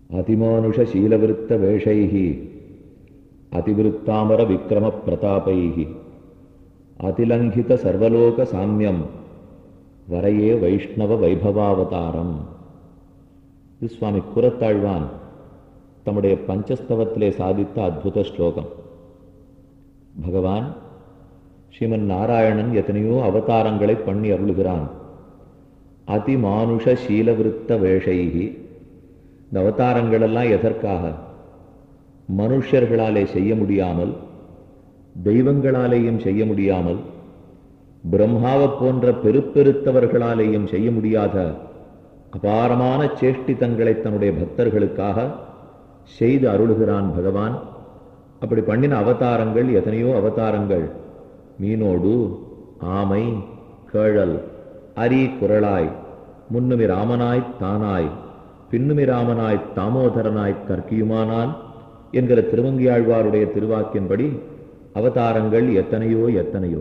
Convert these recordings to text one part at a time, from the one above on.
அதிமானுஷீலவிருத்தவேஷைः அதிவிருத்தாமரவிக்ரமப்பிரதாपैः அதிலங்கிதசர்வலோகசாமியம் வரையே வைஷ்ணவ வைபவாவதாரம் இது சுவாமி குரத்தாழ்வான் தம்முடைய பஞ்சஸ்தவத்திலே சாதித்த அத்புத ஸ்லோகம் பகவான் ஸ்ரீமன் நாராயணன் எத்தனையோ அவதாரங்களை பண்ணி அருளுகிறான் அதிமானுஷ சீலவிருத்த வேஷைகி இந்த அவதாரங்கள் எல்லாம் எதற்காக மனுஷர்களாலே செய்ய முடியாமல் தெய்வங்களாலேயும் செய்ய முடியாமல் பிரம்மாவை போன்ற பெருப்பெருத்தவர்களாலேயும் செய்ய முடியாத அபாரமான சேஷ்டிதங்களை தன்னுடைய பக்தர்களுக்காக செய்து அருளுகிறான் பகவான் அப்படி பண்ணின அவதாரங்கள் எத்தனையோ அவதாரங்கள் மீனோடு ஆமை கேழல் அரி குரலாய் முன்னுமி ராமனாய் தானாய் பின்னுமி ராமனாய் தாமோதரனாய் கற்கியுமானான் என்கிற திருவங்கியாழ்வாருடைய திருவாக்கின்படி அவதாரங்கள் எத்தனையோ எத்தனையோ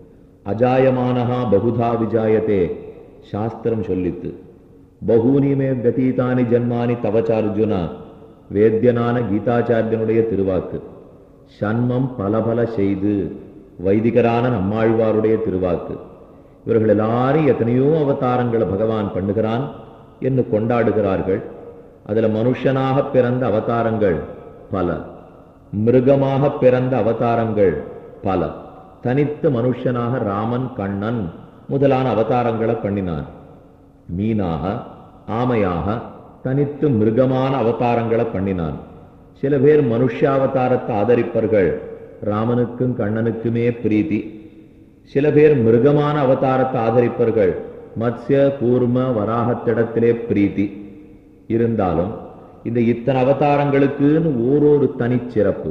அஜாயமானஹா பகுதா விஜாயத்தே சாஸ்திரம் சொல்லித்து பகூனி மே கதீதானி ஜன்மானி தவச்சார்ஜுனா வேத்தியனான கீதாச்சாரியனுடைய திருவாக்கு சண்மம் பல பல செய்து வைதிகரான நம்மாழ்வாருடைய திருவாக்கு இவர்கள் எல்லாரும் எத்தனையோ அவதாரங்களை பகவான் பண்ணுகிறான் என்று கொண்டாடுகிறார்கள் அதுல மனுஷனாக பிறந்த அவதாரங்கள் பல மிருகமாக பிறந்த அவதாரங்கள் பல தனித்த மனுஷனாக ராமன் கண்ணன் முதலான அவதாரங்களை பண்ணினான் மீனாக ஆமையாக தனித்து மிருகமான அவதாரங்களை பண்ணினான் சில பேர் மனுஷாவதாரத்தை ஆதரிப்பர்கள் ராமனுக்கும் கண்ணனுக்குமே பிரீத்தி சில பேர் மிருகமான அவதாரத்தை ஆதரிப்பர்கள் மத்ய கூர்ம வராகத்திடத்திலே பிரீத்தி இருந்தாலும் இந்த இத்தனை அவதாரங்களுக்குன்னு ஓரொரு தனிச்சிறப்பு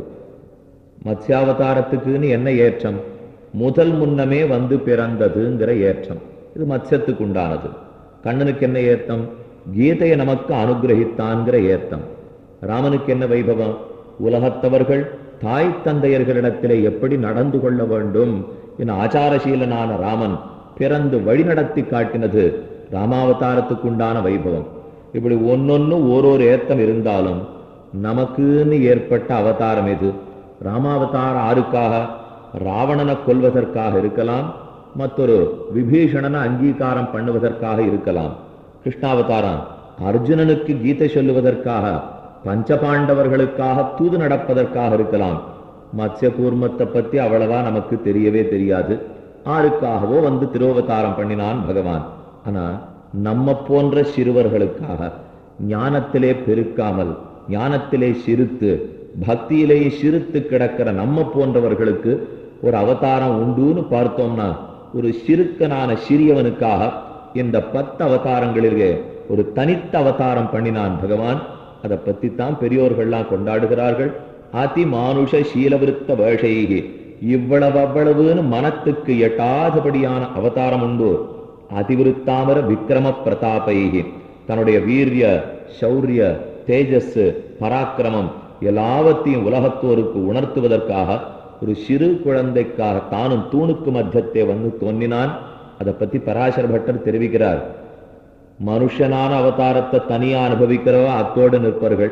மத்யாவதாரத்துக்குன்னு என்ன ஏற்றம் முதல் முன்னமே வந்து பிறந்ததுங்கிற ஏற்றம் இது மத்யத்துக்கு உண்டானது கண்ணனுக்கு என்ன ஏத்தம் கீதையை நமக்கு அனுகிரகித்தான்கிற ஏத்தம் ராமனுக்கு என்ன வைபவம் உலகத்தவர்கள் தாய் தந்தையர்களிடத்திலே எப்படி நடந்து கொள்ள வேண்டும் என் ஆச்சாரசீலனான ராமன் பிறந்து வழிநடத்தி காட்டினது ராமாவதாரத்துக்குண்டான வைபவம் இப்படி ஒன்னொன்னு ஓரோரு ஏத்தம் இருந்தாலும் நமக்குன்னு ஏற்பட்ட அவதாரம் எது ராமாவதாரம் ஆருக்காக ராவணனை கொல்வதற்காக இருக்கலாம் மற்றொரு விபீஷணனை அங்கீகாரம் பண்ணுவதற்காக இருக்கலாம் கிருஷ்ணாவதாரம் அர்ஜுனனுக்கு கீதை சொல்லுவதற்காக பஞ்சபாண்டவர்களுக்காக தூது நடப்பதற்காக இருக்கலாம் மத்ய கூர்மத்தை பத்தி அவ்வளவா நமக்கு தெரியவே தெரியாது ஆருக்காகவோ வந்து திருவவதாரம் பண்ணினான் பகவான் ஆனா நம்ம போன்ற சிறுவர்களுக்காக ஞானத்திலே பெருக்காமல் ஞானத்திலே சிரித்து பக்தியிலே சிரித்து கிடக்கிற நம்ம போன்றவர்களுக்கு ஒரு அவதாரம் உண்டுன்னு பார்த்தோம்னா ஒரு சிறுக்கனான சிறியவனுக்காக இந்த பத்து அவதாரங்களிலே ஒரு தனித்த அவதாரம் பண்ணினான் பகவான் அதை பத்தித்தான் பெரியோர்கள்லாம் கொண்டாடுகிறார்கள் அதிமானுஷ சீலவிருத்த வேஷைகி இவ்வளவு அவ்வளவுன்னு மனத்துக்கு எட்டாதபடியான அவதாரம் உண்டு அதிவிருத்தாமர விக்ரம பிரதாபைகி தன்னுடைய வீரிய சௌரிய தேஜஸ் பராக்கிரமம் எல்லாவற்றையும் உலகத்தோருக்கு உணர்த்துவதற்காக ஒரு சிறு குழந்தைக்காக தானும் தூணுக்கு மத்தியத்தை வந்து தோன்றினான் அதை பத்தி பராசர பட்டர் தெரிவிக்கிறார் மனுஷனான அவதாரத்தை தனியா அனுபவிக்கிறவா அத்தோடு நிற்பர்கள்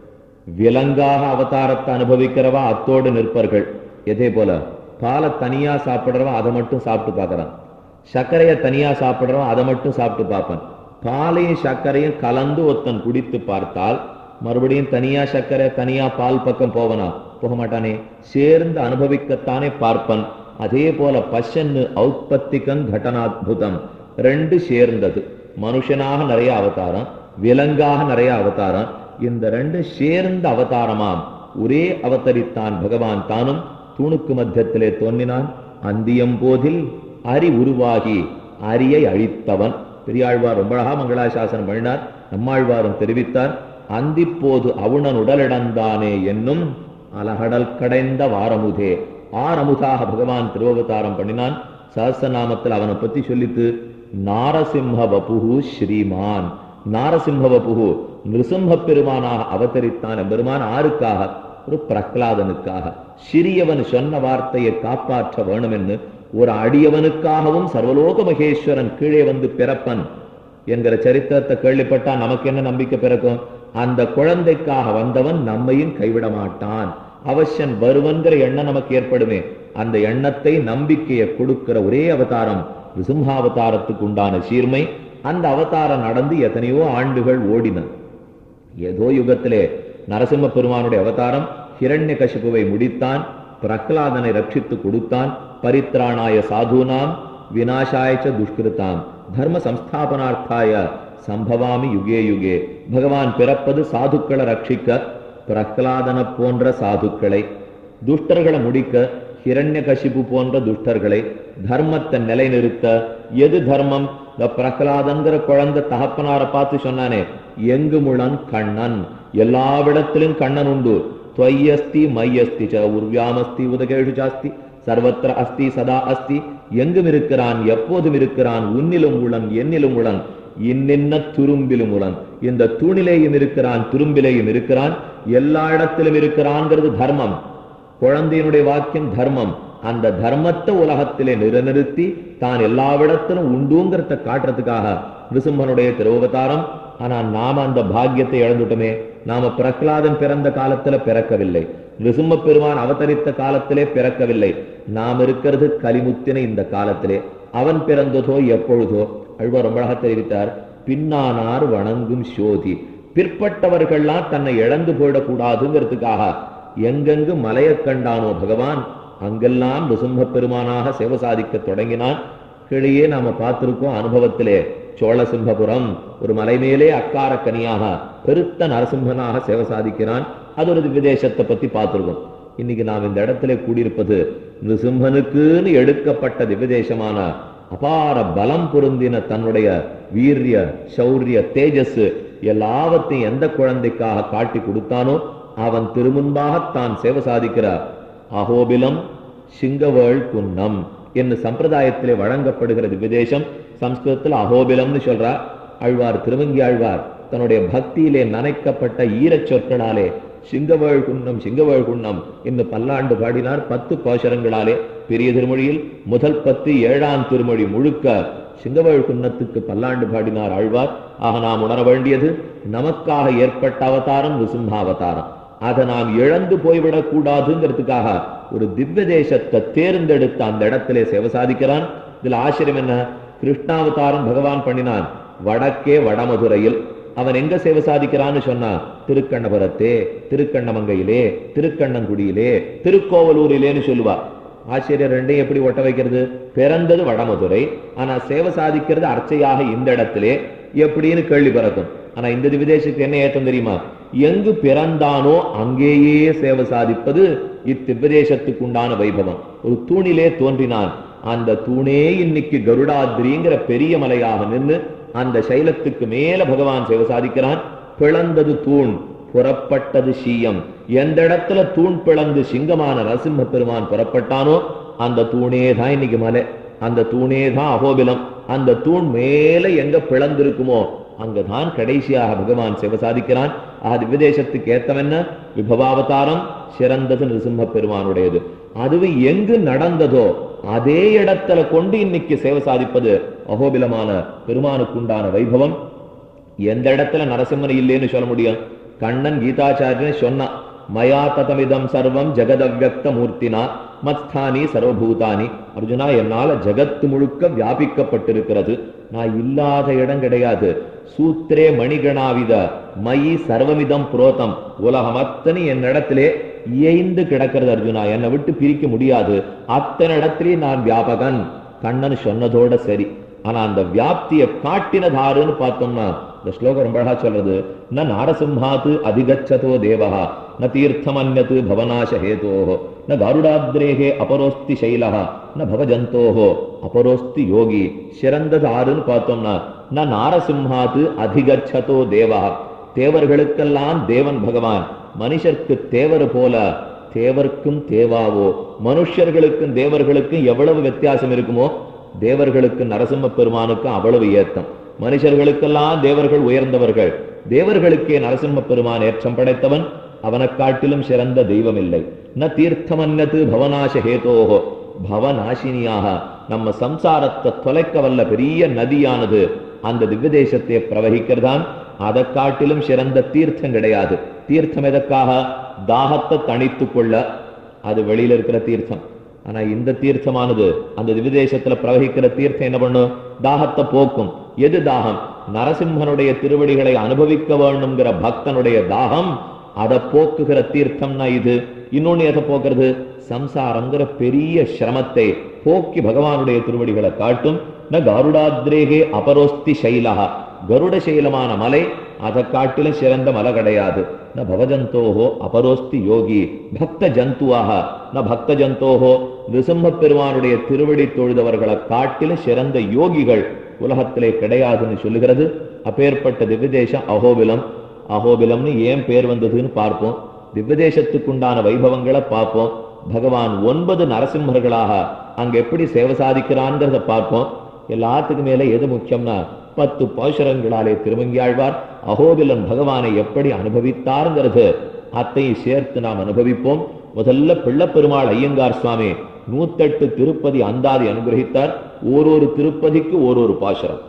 விலங்காக அவதாரத்தை அனுபவிக்கிறவா அத்தோடு நிற்பர்கள் எதே போல பாலை தனியா சாப்பிடுறவன் அதை மட்டும் சாப்பிட்டு பார்க்கறான் சர்க்கரையை தனியா சாப்பிடுறவன் அதை மட்டும் சாப்பிட்டு பார்ப்பான் பாலையும் சர்க்கரையும் கலந்து ஒருத்தன் குடித்து பார்த்தால் மறுபடியும் தனியா சர்க்கரை தனியா பால் பக்கம் போவனா போக மாட்டானே சேர்ந்து அனுபவிக்கத்தானே பார்ப்பன் அதே போல பஷன்னு ஔத்பத்திகன் கடனாத்புதம் ரெண்டு சேர்ந்தது மனுஷனாக நிறைய அவதாரம் விலங்காக நிறைய அவதாரம் இந்த ரெண்டு சேர்ந்த அவதாரமாம் ஒரே அவதரித்தான் பகவான் தானும் தூணுக்கு மத்தியத்திலே தோன்றினான் அந்தியம் போதில் அரி உருவாகி அரியை அழித்தவன் பெரியாழ்வார் ரொம்ப அழகா மங்களாசாசனம் பண்ணினார் நம்மாழ்வாரும் தெரிவித்தார் அந்திப்போது அவுணன் உடலிடந்தானே என்னும் அலகடல் கடைந்த வாரமுதே ஆரமுதாக பகவான் திருவவதாரம் பண்ணினான் சஹஸ்ரநாமத்தில் அவனை பத்தி சொல்லித்து நாரசிம்ஹ வபுகு ஸ்ரீமான் நாரசிம்ஹ வபுகு நிருசிம்ஹ பெருமானாக அவதரித்தான் பெருமான் ஆருக்காக ஒரு பிரகலாதனுக்காக சிறியவன் சொன்ன வார்த்தையை காப்பாற்ற வேணும் என்று ஒரு அடியவனுக்காகவும் சர்வலோக மகேஸ்வரன் கீழே வந்து பிறப்பன் என்கிற சரித்திரத்தை கேள்விப்பட்டா நமக்கு என்ன நம்பிக்கை பிறக்கும் அந்த குழந்தைக்காக வந்தவன் நம்மையும் கைவிட மாட்டான் அவசியம் வருவன்கிற எண்ணம் நமக்கு ஏற்படுமே அந்த எண்ணத்தை நம்பிக்கையை கொடுக்கிற ஒரே அவதாரம் ரிசிம்ஹாவதாரத்துக்கு உண்டான சீர்மை அந்த அவதாரம் நடந்து எத்தனையோ ஆண்டுகள் ஓடின ஏதோ யுகத்திலே நரசிம்ம பெருமானுடைய அவதாரம் ஹிரண்ய கசிபுவை முடித்தான் பிரகலாதனை ரட்சித்து கொடுத்தான் பரித்ராணாய சாதுனாம் விநாசாயச்ச துஷ்கிருதாம் தர்ம சம்ஸ்தாபனார்த்தாய சம்பவாமி யுகே யுகே பகவான் பிறப்பது சாதுக்களை ரட்சிக்க பிரகலாதன போன்ற சாதுக்களை துஷ்டர்களை முடிக்க ஹிரண்ய கசிபு போன்ற துஷ்டர்களை தர்மத்தை நிலைநிறுத்த எது தர்மம் இந்த பிரகலாதங்கிற குழந்தை தகப்பனாரை பார்த்து சொன்னானே எங்கு முழன் கண்ணன் எல்லாவிடத்திலும் கண்ணன் உண்டு துவையஸ்தி மையஸ்தி ச உர்வியாமஸ்தி உதகேஷு ஜாஸ்தி சர்வத்திர அஸ்தி சதா அஸ்தி எங்கும் இருக்கிறான் எப்போதும் இருக்கிறான் உன்னிலும் உளன் என்னிலும் உளன் இன்னின்ன துரும்பிலும் உளன் இந்த தூணிலேயும் இருக்கிறான் துரும்பிலேயும் இருக்கிறான் எல்லா இடத்திலும் இருக்கிறான்ங்கிறது தர்மம் குழந்தையினுடைய வாக்கியம் தர்மம் அந்த தர்மத்தை உலகத்திலே நிலைநிறுத்தி தான் எல்லாவிடத்திலும் உண்டுங்கிறத காட்டுறதுக்காக நிருசிம்மனுடைய திருவவதாரம் ஆனா நாம அந்த பாக்கியத்தை இழந்துட்டோமே நாம பிரகலாதன் பிறந்த காலத்துல பிறக்கவில்லை நிருசிம்ம பெருமான் அவதரித்த காலத்திலே பிறக்கவில்லை நாம் இருக்கிறது கலிமுத்தின இந்த காலத்திலே அவன் பிறந்ததோ எப்பொழுதோ அழ்வார் ரொம்ப அழகா தெரிவித்தார் பின்னானார் வணங்கும் சோதி பிற்பட்டவர்கள்லாம் தன்னை இழந்து போயிடக்கூடாதுங்கிறதுக்காக எங்கெங்கு மலையக் கண்டானோ பகவான் அங்கெல்லாம் நிருசிம்ம பெருமானாக சேவை சாதிக்க தொடங்கினான் கீழேயே நாம பார்த்திருக்கோம் அனுபவத்திலே சோழசிம்பபுரம் ஒரு மலை மேலே அக்கார கனியாக பெருத்த நரசிம்மனாக சேவை சாதிக்கிறான் அது ஒரு விதேசத்தை பத்தி பார்த்திருக்கோம் இன்னைக்கு நாம் இந்த இடத்துல கூடியிருப்பது நிருசிம்மனுக்குன்னு எடுக்கப்பட்ட திவ்யதேசமான அபார பலம் பொருந்தின தன்னுடைய வீரிய சௌரிய தேஜஸ் எல்லாவற்றையும் எந்த குழந்தைக்காக காட்டி கொடுத்தானோ அவன் திருமுன்பாக தான் சேவை சாதிக்கிறார் அகோபிலம் சிங்கவேள் குன்னம் என்று சம்பிரதாயத்திலே வழங்கப்படுகிறது விதேசம் சம்ஸ்கிருதத்தில் அகோபிலம்னு சொல்றார் ஆழ்வார் திருவங்கி ஆழ்வார் தன்னுடைய பக்தியிலே நனைக்கப்பட்ட ஈரச் சொற்களாலே சிங்கவேள் குன்னம் சிங்கவேள் குன்னம் என்று பல்லாண்டு பாடினார் பத்து கோஷரங்களாலே பெரிய திருமொழியில் முதல் பத்து ஏழாம் திருமொழி முழுக்க சிங்கவேள் குன்னத்துக்கு பல்லாண்டு பாடினார் ஆழ்வார் ஆக நாம் உணர வேண்டியது நமக்காக ஏற்பட்ட அவதாரம் விசும்பாவதாரம் அதை நாம் இழந்து போய்விடக் கூடாதுங்கிறதுக்காக ஒரு திவ்ய தேசத்தை தேர்ந்தெடுத்து அந்த இடத்திலே சேவை சாதிக்கிறான் இதுல ஆச்சரியம் என்ன கிருஷ்ணாவதாரம் பகவான் பண்ணினான் வடக்கே வடமதுரையில் அவன் எங்க சேவை சாதிக்கிறான்னு சொன்னா திருக்கண்ணபுரத்தே திருக்கண்ணமங்கையிலே திருக்கண்ணங்குடியிலே திருக்கோவலூரிலேன்னு சொல்லுவா ஆச்சரியர் ரெண்டையும் எப்படி ஒட்ட வைக்கிறது பிறந்தது வடமதுரை ஆனா சேவை சாதிக்கிறது அர்ச்சையாக இந்த இடத்திலே எப்படின்னு கேள்வி பிறக்கும் ஆனா இந்த விதேசத்துக்கு என்ன ஏற்றம் தெரியுமா எங்கு பிறந்தானோ அங்கேயே சேவை சாதிப்பது இத்திவ்யதேசத்துக்கு உண்டான வைபவம் ஒரு தூணிலே தோன்றினான் அந்த தூணே இன்னைக்கு கருடாத்ரிங்கிற பெரிய மலையாக நின்று அந்த சைலத்துக்கு மேல பகவான் சேவை சாதிக்கிறான் பிளந்தது தூண் புறப்பட்டது சீயம் எந்த இடத்துல தூண் பிளந்து சிங்கமான நரசிம்ம பெருமான் புறப்பட்டானோ அந்த தூணே தான் இன்னைக்கு மலை அந்த தூணே தான் அகோபிலம் அந்த தூண் மேல எங்க பிளந்திருக்குமோ அங்கதான் கடைசியாக பகவான் சிவ சாதிக்கிறான் அது விதேசத்துக்கு ஏத்தவென்ன விபவாவதாரம் சிறந்தது நிருசிம்ம பெருமானுடையது அதுவே எங்கு நடந்ததோ அதே இடத்துல கொண்டு இன்னைக்கு சேவை சாதிப்பது அகோபிலமான பெருமானுக்குண்டான வைபவம் எந்த இடத்துல நரசிம்மன் இல்லைன்னு சொல்ல முடியும் கண்ணன் கீதாச்சாரியன் சொன்னான் மயா ததமிதம் சர்வம் ஜெகதவ்யக்த மூர்த்தினா மத்ஸ்தானி சர்வபூதானி அர்ஜுனா என்னால ஜகத்து முழுக்க வியாபிக்கப்பட்டிருக்கிறது நான் இல்லாத இடம் கிடையாது சூத்திரே மணிகணாவித மயி சர்வமிதம் புரோதம் உலகம் அத்தனை என் இடத்திலே இயைந்து கிடக்கிறது அர்ஜுனா என்னை விட்டு பிரிக்க முடியாது அத்தனை இடத்திலே நான் வியாபகன் கண்ணன் சொன்னதோட சரி ஆனா அந்த வியாப்தியை காட்டினதாருன்னு பார்த்தோம்னா இந்த ஸ்லோகம் ரொம்ப அழகா சொல்றது ந நாரசிம்ஹாத்து அதிகச்சதோ தேவஹா ந தீர்த்தமன்யத்து பவநாச ஹேதோஹோ ந கருடாத்ரேகே அபரோஸ்தி சைலஹா ந பவஜந்தோஹோ அபரோஸ்தி யோகி சிறந்தது ஆறுன்னு பார்த்தோம்னா ந நாரசிம்ஹாத்து அதிகச்சதோ தேவஹா தேவர்களுக்கெல்லாம் தேவன் பகவான் மனுஷருக்கு தேவர் போல தேவர்க்கும் தேவாவோ மனுஷர்களுக்கும் தேவர்களுக்கும் எவ்வளவு வித்தியாசம் இருக்குமோ தேவர்களுக்கு நரசிம்ம பெருமானுக்கும் அவ்வளவு ஏத்தம் மனுஷர்களுக்கெல்லாம் தேவர்கள் உயர்ந்தவர்கள் தேவர்களுக்கே நரசிம்ம பெருமான் ஏற்றம் படைத்தவன் அவனை காட்டிலும் சிறந்த தெய்வம் இல்லை ந தீர்த்தமன்னது பவநாச ஹேதோஹோ பவநாசினியாக நம்ம சம்சாரத்தை தொலைக்க வல்ல பெரிய நதியானது அந்த திவ்ய தேசத்தை பிரவகிக்கிறதான் அதை காட்டிலும் சிறந்த தீர்த்தம் கிடையாது தீர்த்தம் எதற்காக தாகத்தை தணித்துக் கொள்ள அது வெளியில இருக்கிற தீர்த்தம் ஆனா இந்த தீர்த்தமானது அந்த திவிதேசத்துல பிரவகிக்கிற தீர்த்தம் என்ன பண்ணும் தாகத்தை போக்கும் எது தாகம் நரசிம்மனுடைய திருவடிகளை அனுபவிக்க வேண்டும்ங்கிற பக்தனுடைய தாகம் அதை போக்குகிற தீர்த்தம்னா இது இன்னொன்னு எதை போக்குறது சம்சாரங்கிற பெரிய சிரமத்தை போக்கி பகவானுடைய திருவடிகளை காட்டும் ந கருடாத்ரேகே அபரோஸ்தி சைலஹா கருட சைலமான மலை அதை காட்டிலும் சிறந்த மலை கிடையாது ந பவஜந்தோஹோ அபரோஸ்தி யோகி பக்த ஜந்துவாக ந பக்த ஜந்தோஹோ நிருசிம்ம பெருமானுடைய திருவடி தொழுதவர்களை காட்டிலும் சிறந்த யோகிகள் உலகத்திலே கிடையாதுன்னு சொல்லுகிறது அப்பேற்பட்ட திவ்யதேசம் அகோபிலம் அகோபிலம்னு ஏன் பேர் வந்ததுன்னு பார்ப்போம் திவ்யதேசத்துக்குண்டான வைபவங்களை பார்ப்போம் பகவான் ஒன்பது நரசிம்மர்களாக அங்க எப்படி சேவை சாதிக்கிறான்ங்கிறத பார்ப்போம் எல்லாத்துக்கும் மேல எது முக்கியம்னா பத்து பாசுரங்களாலே திருமங்கியாழ்வார் அகோபிலன் பகவானை எப்படி அனுபவித்தாருங்கிறது அத்தையும் சேர்த்து நாம் அனுபவிப்போம் முதல்ல பிள்ளப்பெருமாள் ஐயங்கார் சுவாமி நூத்தெட்டு திருப்பதி அந்தாதி அனுகிரகித்தார் ஓரொரு திருப்பதிக்கு ஓரொரு பாசுரம்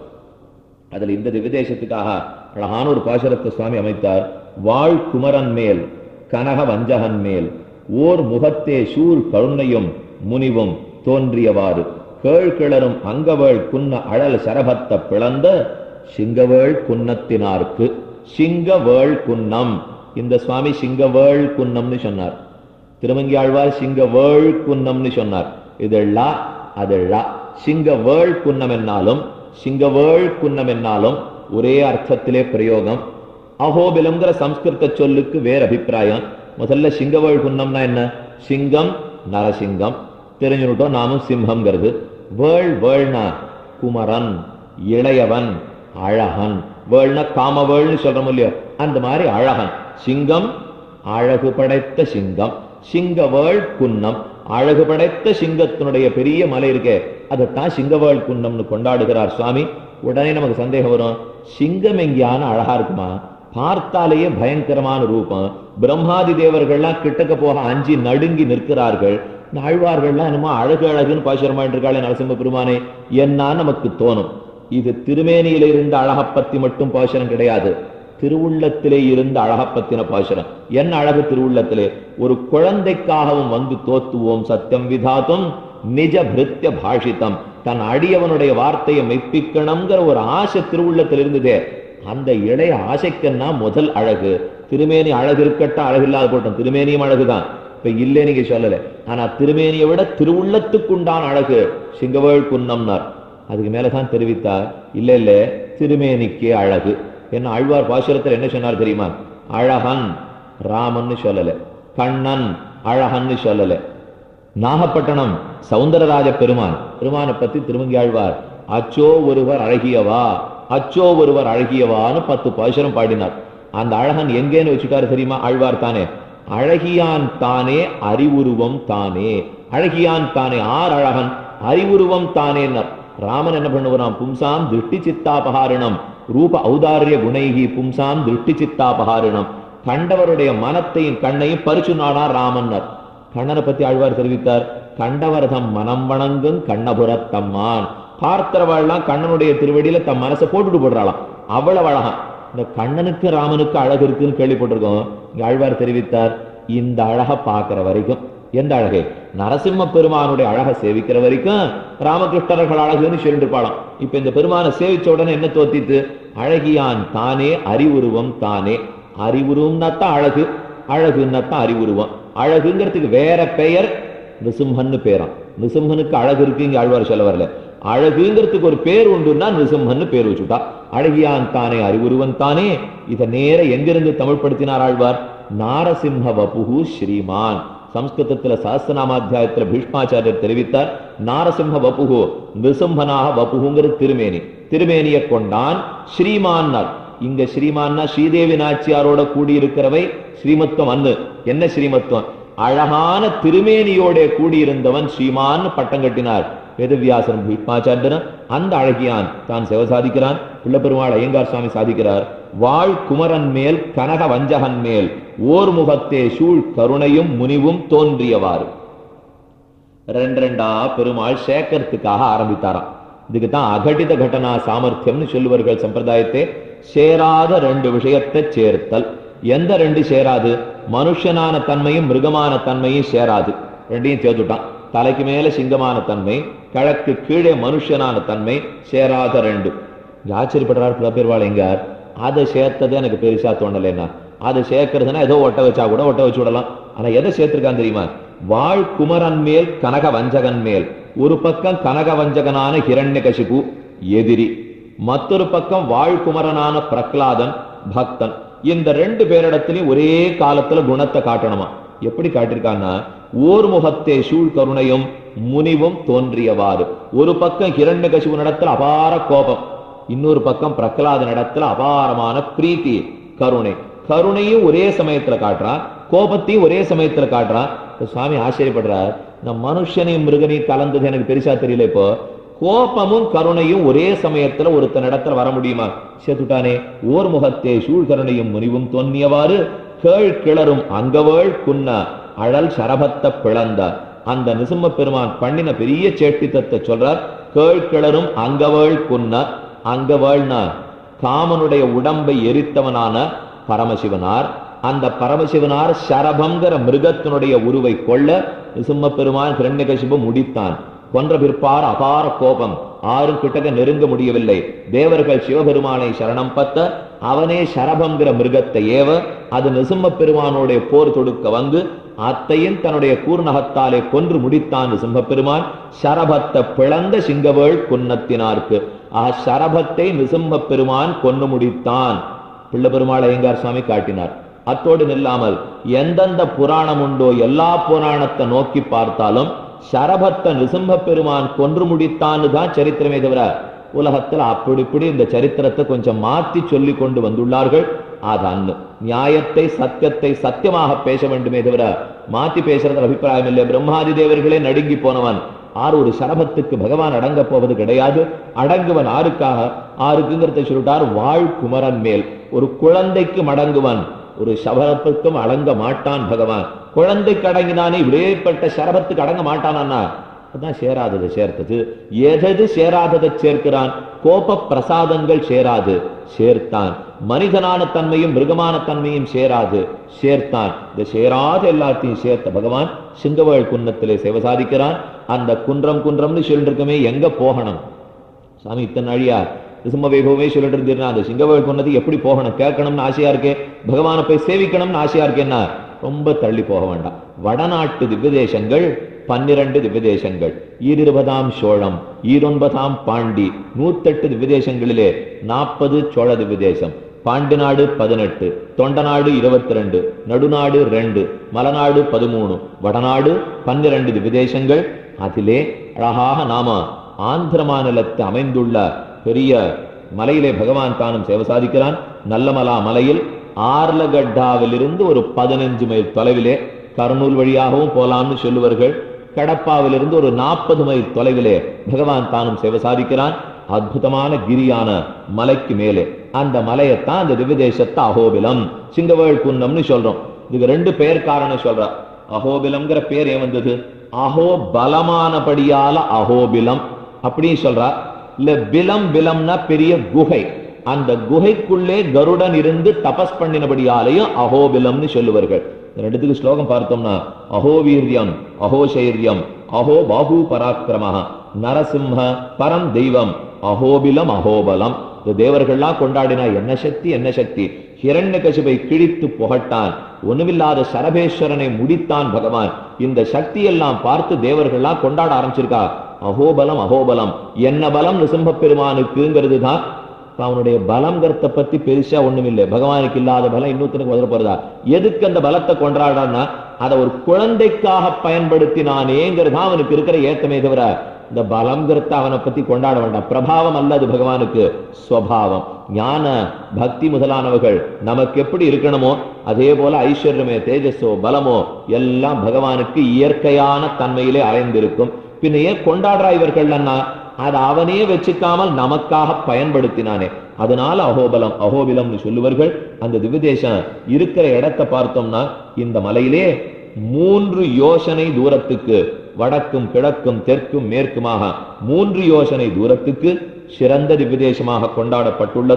அதுல இந்த திவ்யதேசத்துக்காக அழகான ஒரு பாசுரத்தை சுவாமி அமைத்தார் வாழ் குமரன் மேல் கனக வஞ்சகன் மேல் ஓர் முகத்தே சூழ் கருணையும் முனிவும் தோன்றியவாறு கேழ்கிளரும் அங்கவேள் குன்ன அழல் சரபத்த பிளந்த சிங்கவேள் குன்னத்தினார்க்கு சிங்கவேள் குன்னம் இந்த சுவாமி சிங்கவேள் குன்னம்னு சொன்னார் திருமங்கியாழ்வார் சிங்கவேள் குன்னம்னு சொன்னார் இது ழ அது ழ சிங்கவேள் குன்னம் என்னாலும் சிங்கவேள் குன்னம் என்னாலும் ஒரே அர்த்தத்திலே பிரயோகம் அகோபிலம்ங்கிற சம்ஸ்கிருத சொல்லுக்கு வேற அபிப்பிராயம் முதல்ல சிங்கவேள் குன்னம்னா என்ன சிங்கம் நரசிங்கம் தெரிஞ்சுட்டோம் நாமும் சிம்ஹம்ங்கிறது வேள் வேள்னா குமரன் இளையவன் அழகன் வேள்னா காமவேள்னு சொல்றோம் இல்லையோ அந்த மாதிரி அழகன் சிங்கம் அழகு படைத்த சிங்கம் சிங்கவேள் குன்னம் அழகு படைத்த சிங்கத்தினுடைய பெரிய மலை இருக்கே அதைத்தான் சிங்கவேள் குன்னம்னு கொண்டாடுகிறார் சுவாமி உடனே நமக்கு சந்தேகம் வரும் சிங்கம் எங்கேயான அழகா இருக்குமா பார்த்தாலேயே பயங்கரமான ரூபம் பிரம்மாதி தேவர்கள்லாம் கிட்டக்க போக அஞ்சி நடுங்கி நிற்கிறார்கள் இந்த ஆழ்வார்கள்லாம் என்னமோ அழகு அழகுன்னு பாசுரமாயிட்டு இருக்காளே நரசிம்ம பெருமானே என்ன நமக்கு தோணும் இது திருமேனியில இருந்த அழகப் பத்தி மட்டும் பாசுரம் கிடையாது திருவுள்ளத்திலே இருந்த அழகப்பத்தின பாசுரம் என்ன அழகு திருவுள்ளத்திலே ஒரு குழந்தைக்காகவும் வந்து தோத்துவோம் சத்தியம் விதாத்தும் நிஜ பிருத்திய பாஷிதம் தன் அடியவனுடைய வார்த்தையை மெய்ப்பிக்கணுங்கிற ஒரு ஆசை திருவுள்ளத்தில் இருந்ததே அந்த இளைய ஆசைக்கன்னா முதல் அழகு திருமேனி அழகு இருக்கட்டும் அழகு இல்லாத போட்டோம் திருமேனியும் அழகுதான் இப்ப இல்லை நீங்க சொல்லல ஆனா திருமேனியை விட திருவுள்ளத்துக்குண்டான அழகு சிங்கவேள் குன்னம்னார் அதுக்கு மேலதான் தெரிவித்தார் இல்ல இல்ல திருமேனிக்கே அழகு என்ன ஆழ்வார் பாசுரத்தில் என்ன சொன்னார் தெரியுமா அழகன் ராமன்னு சொல்லல கண்ணன் அழகன்னு சொல்லல நாகப்பட்டினம் சவுந்தரராஜ பெருமான் பெருமானை பத்தி திருமங்கி ஆழ்வார் அச்சோ ஒருவர் அழகியவா அச்சோ ஒருவர் அழகியவான்னு பத்து பாசுரம் பாடினார் அந்த அழகன் எங்கேன்னு வச்சுட்டாரு தெரியுமா ஆழ்வார் தானே அழகியான் தானே அறிவுருவம் தானே அழகியான் தானே ஆர் அழகன் அறிவுருவம் தானேன்னார் ராமன் என்ன பண்ணுவான் பும்சாம் திருஷ்டி சித்தாபகாரிணம் ரூப ஔதாரிய குணைகி பும்சாம் திருஷ்டி சித்தாபகாரிணம் கண்டவருடைய மனத்தையும் கண்ணையும் பறிச்சு நாடார் ராமன்னர் கண்ணனை பத்தி ஆழ்வார் தெரிவித்தார் கண்டவர்தம் மனம் வணங்கும் கண்ணபுரத்தம்மான் பார்த்தவள்லாம் கண்ணனுடைய திருவடியில தம் மனசை போட்டுட்டு போடுறாளாம் அவ்வளவு அழகாம் இந்த கண்ணனுக்கு ராமனுக்கு அழகு இருக்குன்னு கேள்விப்பட்டிருக்கோம் இங்க ஆழ்வார் தெரிவித்தார் இந்த அழகை பார்க்கிற வரைக்கும் எந்த அழகை நரசிம்ம பெருமானுடைய அழகை சேவிக்கிற வரைக்கும் ராமகிருஷ்ணர்கள் அழகுன்னு சொல்லிட்டு இருப்பாளாம் இப்ப இந்த பெருமானை சேவிச்ச உடனே என்ன தோத்தித்து அழகியான் தானே அறிவுருவம் தானே அறிவுருவம்னா தான் அழகு அழகுன்னா தான் அறிவுருவம் அழகுங்கிறதுக்கு வேற பெயர் நிருசிம்ஹன்னு பேராம் நிருசிம்ஹனுக்கு அழகு இருக்கு இங்க ஆழ்வார் சொல்ல வரல அழகுங்கிறதுக்கு ஒரு பேர் உண்டுன்னா நிருசிம்ஹன்னு பேர் வச்சுட்டா அழகியான் தானே அறிவுருவன் தானே இதை நேர எங்கிருந்து தமிழ்படுத்தினார் ஆழ்வார் நாரசிம்ஹ வபுகு ஸ்ரீமான் சம்ஸ்கிருதத்துல சஹஸ்ரநாமாத்தியாயத்துல பீஷ்மாச்சாரியர் தெரிவித்தார் நாரசிம்ஹ வபுகு நிருசிம்ஹனாக வபுகுங்கிறது திருமேனி திருமேனியை கொண்டான் ஸ்ரீமான்னார் இங்க ஸ்ரீமான்னா ஸ்ரீதேவி நாச்சியாரோட கூடியிருக்கிறவை ஸ்ரீமத்துவம் அன்னு என்ன ஸ்ரீமத்துவம் அழகான திருமேனியோட கூடியிருந்தவன் ஸ்ரீமான் பட்டம் கட்டினார் வேதவியாசன் பீஷ்மாச்சாரியன் அந்த அழகியான் தான் சிவ சாதிக்கிறான் பிள்ளப்பெருமாள் ஐயங்கார் சுவாமி சாதிக்கிறார் வாழ் குமரன் மேல் கனக வஞ்சகன் மேல் ஓர் முகத்தே சூழ் கருணையும் முனிவும் தோன்றியவாறு ரெண்டு ரெண்டா பெருமாள் சேக்கரத்துக்காக ஆரம்பித்தாராம் இதுக்கு தான் அகடித கடனா சாமர்த்தியம்னு சொல்லுவார்கள் சம்பிரதாயத்தை சேராத ரெண்டு விஷயத்தை சேர்த்தல் எந்த ரெண்டு சேராது மனுஷனான தன்மையும் மிருகமான தன்மையும் சேராது ரெண்டையும் சேர்த்துட்டான் தலைக்கு மேல சிங்கமான தன்மை கிழக்கு கீழே மனுஷனான தன்மை சேராத ரெண்டு இங்க ஆச்சரியப்படுறார் பிரபெருவாளைங்கார் அதை சேர்த்தது எனக்கு பெருசா தோணலைன்னா அதை சேர்க்கறதுன்னா ஏதோ ஒட்ட வச்சா கூட ஒட்ட வச்சு விடலாம் ஆனா எதை சேர்த்திருக்கான் தெரியுமா வாழ் குமரன் மேல் கனக வஞ்சகன் மேல் ஒரு பக்கம் கனக வஞ்சகனான ஹிரண்யகசிபு எதிரி மற்றொரு பக்கம் வாழ்குமரனான பிரகலாதன் பக்தன் இந்த ரெண்டு பேரிடத்திலையும் ஒரே காலத்துல குணத்தை காட்டணுமா எப்படி காட்டியிருக்கான்னா ஓர் முகத்தே சூழ் கருணையும் முனிவும் தோன்றியவாறு ஒரு பக்கம் ஹிரண்யகசிபு நடத்துல அபார கோபம் இன்னொரு பக்கம் பிரகலாத நடத்துல அபாரமான பிரீத்தி கருணை கருணையும் ஒரே சமயத்துல காட்டுறான் கோபத்தையும் ஒரே சமயத்துல காட்டுறான் இப்ப சுவாமி ஆச்சரியப்படுறார் இந்த மனுஷனையும் மிருகனையும் கலந்தது எனக்கு பெருசா தெரியல இப்போ கோபமும் கருணையும் ஒரே சமயத்துல ஒருத்தன் இடத்துல வர முடியுமா சேர்த்துட்டானே ஓர் முகத்தே சூழ் கருணையும் முனிவும் தோன்றியவாறு கேள் கிளறும் அங்கவேள் குன்ன அழல் சரபத்த பிளந்த அந்த நிசும்ம பெருமான் பண்ணின பெரிய சேட்டித்தத்தை சொல்றார் கேள் கிளறும் அங்கவேள் குன்ன அங்கவேள்னா காமனுடைய உடம்பை எரித்தவனான பரமசிவனார் அந்த பரமசிவனார் சரபங்கிற மிருகத்தினுடைய உருவை கொள்ள நிசும்ம பெருமான் கிரண்யகசிபு முடித்தான் கொன்ற பிற்பார் அபார கோபம் ஆறும் கிட்டக்க நெருங்க முடியவில்லை தேவர்கள் சிவபெருமானை சரணம் பத்த அவனே சரபங்கிற மிருகத்தை ஏவ அது நிசும்ம பெருமானுடைய போர் தொடுக்க வந்து அத்தையும் தன்னுடைய கூர்நகத்தாலே கொன்று முடித்தான் நிசும்ம பெருமான் சரபத்தை பிளந்த சிங்கவேள் குன்னத்தினார்க்கு ஆ சரபத்தை நிசும்ம பெருமான் கொன்று முடித்தான் பிள்ளை பெருமாள் ஐயங்கார் சுவாமி காட்டினார் அத்தோடு நில்லாமல் எந்தெந்த புராணம் உண்டோ எல்லா புராணத்தை நோக்கி பார்த்தாலும் சரபத்த நிசும்ப பெருமான் கொன்று முடித்தான்னு தான் சரித்திரமே தவிர உலகத்துல அப்படி இப்படி இந்த சரித்திரத்தை கொஞ்சம் மாத்தி சொல்லி கொண்டு வந்துள்ளார்கள் அதான் நியாயத்தை சத்தியத்தை சத்தியமாக பேச வேண்டுமே தவிர மாத்தி பேசுறது அபிப்பிராயம் இல்லை பிரம்மாதி தேவர்களே நடுங்கி போனவன் ஆறு ஒரு சரபத்துக்கு பகவான் அடங்க போவது கிடையாது அடங்குவன் ஆருக்காக ஆருக்குங்கிறத சொல்லிட்டார் வாழ் குமரன் மேல் ஒரு குழந்தைக்கு மடங்குவன் ஒரு சபரத்துக்கும் அடங்க மாட்டான் பகவான் குழந்தைக்கு அடங்கினானே இப்படியேப்பட்ட சரபத்துக்கு அடங்க மாட்டானா அதான் சேராததை சேர்த்தது எதது சேராததை சேர்க்கிறான் கோப பிரசாதங்கள் சேராது சேர்த்தான் மனிதனான தன்மையும் மிருகமான தன்மையும் சேராது சேர்த்தான் இந்த சேராத எல்லாத்தையும் சேர்த்த பகவான் சிங்கவேள் குன்னத்திலே சேவை சாதிக்கிறான் அந்த குன்றம் குன்றம்னு சொல்லிட்டு இருக்கமே எங்க போகணும் சாமி இத்தனை அழியார் நிசும்ம வைபவமே சொல்லிட்டு இருந்தீர்னா அந்த சிங்கவேள் கொன்னது எப்படி போகணும் கேட்கணும்னு ஆசையா இருக்கே பகவானை போய் சேவிக்கணும்னு ஆசையா இருக்கேன்னா ரொம்ப தள்ளி போக வேண்டாம் வடநாட்டு திவ்ய தேசங்கள் பன்னிரண்டு திவ்ய தேசங்கள் ஈரிருபதாம் சோழம் ஈரொன்பதாம் பாண்டி நூத்தெட்டு திவ்ய தேசங்களிலே நாற்பது சோழ திவ்ய தேசம் பாண்டி நாடு பதினெட்டு தொண்டநாடு இருபத்தி ரெண்டு நடுநாடு ரெண்டு மலநாடு பதிமூணு வடநாடு பன்னிரண்டு திவ்ய தேசங்கள் அதிலே அழகாக நாம ஆந்திர மாநிலத்து அமைந்துள்ள பெரிய மலையிலே பகவான் தானும் சேவை சாதிக்கிறான் நல்லமலா மலையில் ஆர்லகட்டாவிலிருந்து ஒரு பதினஞ்சு மைல் தொலைவிலே கர்னூல் வழியாகவும் போலாம்னு சொல்லுவார்கள் கடப்பாவிலிருந்து ஒரு நாற்பது மைல் தொலைவிலே பகவான் தானும் சேவை சாதிக்கிறான் அற்புதமான கிரியான மலைக்கு மேலே அந்த மலையைத்தான் அந்த திவ்யதேசத்தை அகோபிலம் சிங்கவேள் குன்னம்னு சொல்றோம் இதுக்கு ரெண்டு பெயர் காரணம் சொல்ற அகோபிலம்ங்கிற பேர் ஏன் வந்தது அகோ பலமானபடியால அகோபிலம் அப்படின்னு சொல்றா இல்ல பிலம் பிலம்னா பெரிய குகை அந்த குகைக்குள்ளே கருடன் இருந்து தபஸ் பண்ணினபடியாலையும் அகோபிலம்னு சொல்லுவார்கள் இந்த ரெண்டுத்துக்கு ஸ்லோகம் பார்த்தோம்னா அகோவீரியம் அகோசைரியம் அகோ பாகு பராக்கிரம நரசிம்ம பரம் தெய்வம் அகோபிலம் அகோபலம் இந்த தேவர்கள்லாம் கொண்டாடினா என்ன சக்தி என்ன சக்தி ஹிரண்யகசிபை கிழித்து புகட்டான் ஒண்ணுமில்லாத சரபேஸ்வரனை முடித்தான் பகவான் இந்த சக்தி எல்லாம் பார்த்து தேவர்கள்லாம் கொண்டாட ஆரம்பிச்சிருக்கா அகோபலம் அகோபலம் என்ன பலம் நிசம்ப பெருமானுக்குங்கிறது தான் அவனுடைய பலம்ங்கிறத பத்தி பெருசா ஒண்ணும் இல்லை பகவானுக்கு இல்லாத பலம் இன்னொருத்தனுக்கு வர போறதா எதுக்கு அந்த பலத்தை கொண்டாடுறான்னா அதை ஒரு குழந்தைக்காக பயன்படுத்தினானேங்கிறது தான் அவனுக்கு இருக்கிற ஏத்தமே தவிர இந்த பலம்ங்கிறத அவனை பத்தி கொண்டாட வேண்டாம் பிரபாவம் அல்ல அது பகவானுக்கு ஸ்வபாவம் ஞான பக்தி முதலானவர்கள் நமக்கு எப்படி இருக்கணுமோ அதே போல ஐஸ்வர்யமே தேஜஸோ பலமோ எல்லாம் பகவானுக்கு இயற்கையான தன்மையிலே அலைந்திருக்கும் பின்ன ஏன் கொண்டாடுறா இவர்கள்னா அதை அவனே வச்சுக்காமல் நமக்காக பயன்படுத்தினானே அதனால அகோபலம் அகோபிலம்னு சொல்லுவார்கள் அந்த திவ்யதேசம் இருக்கிற இடத்தை பார்த்தோம்னா இந்த மலையிலே மூன்று யோசனை தூரத்துக்கு வடக்கும் கிழக்கும் தெற்கும் மேற்குமாக மூன்று யோசனை தூரத்துக்கு சிறந்த திவ்யதேசமாக கொண்டாடப்பட்டுள்ளது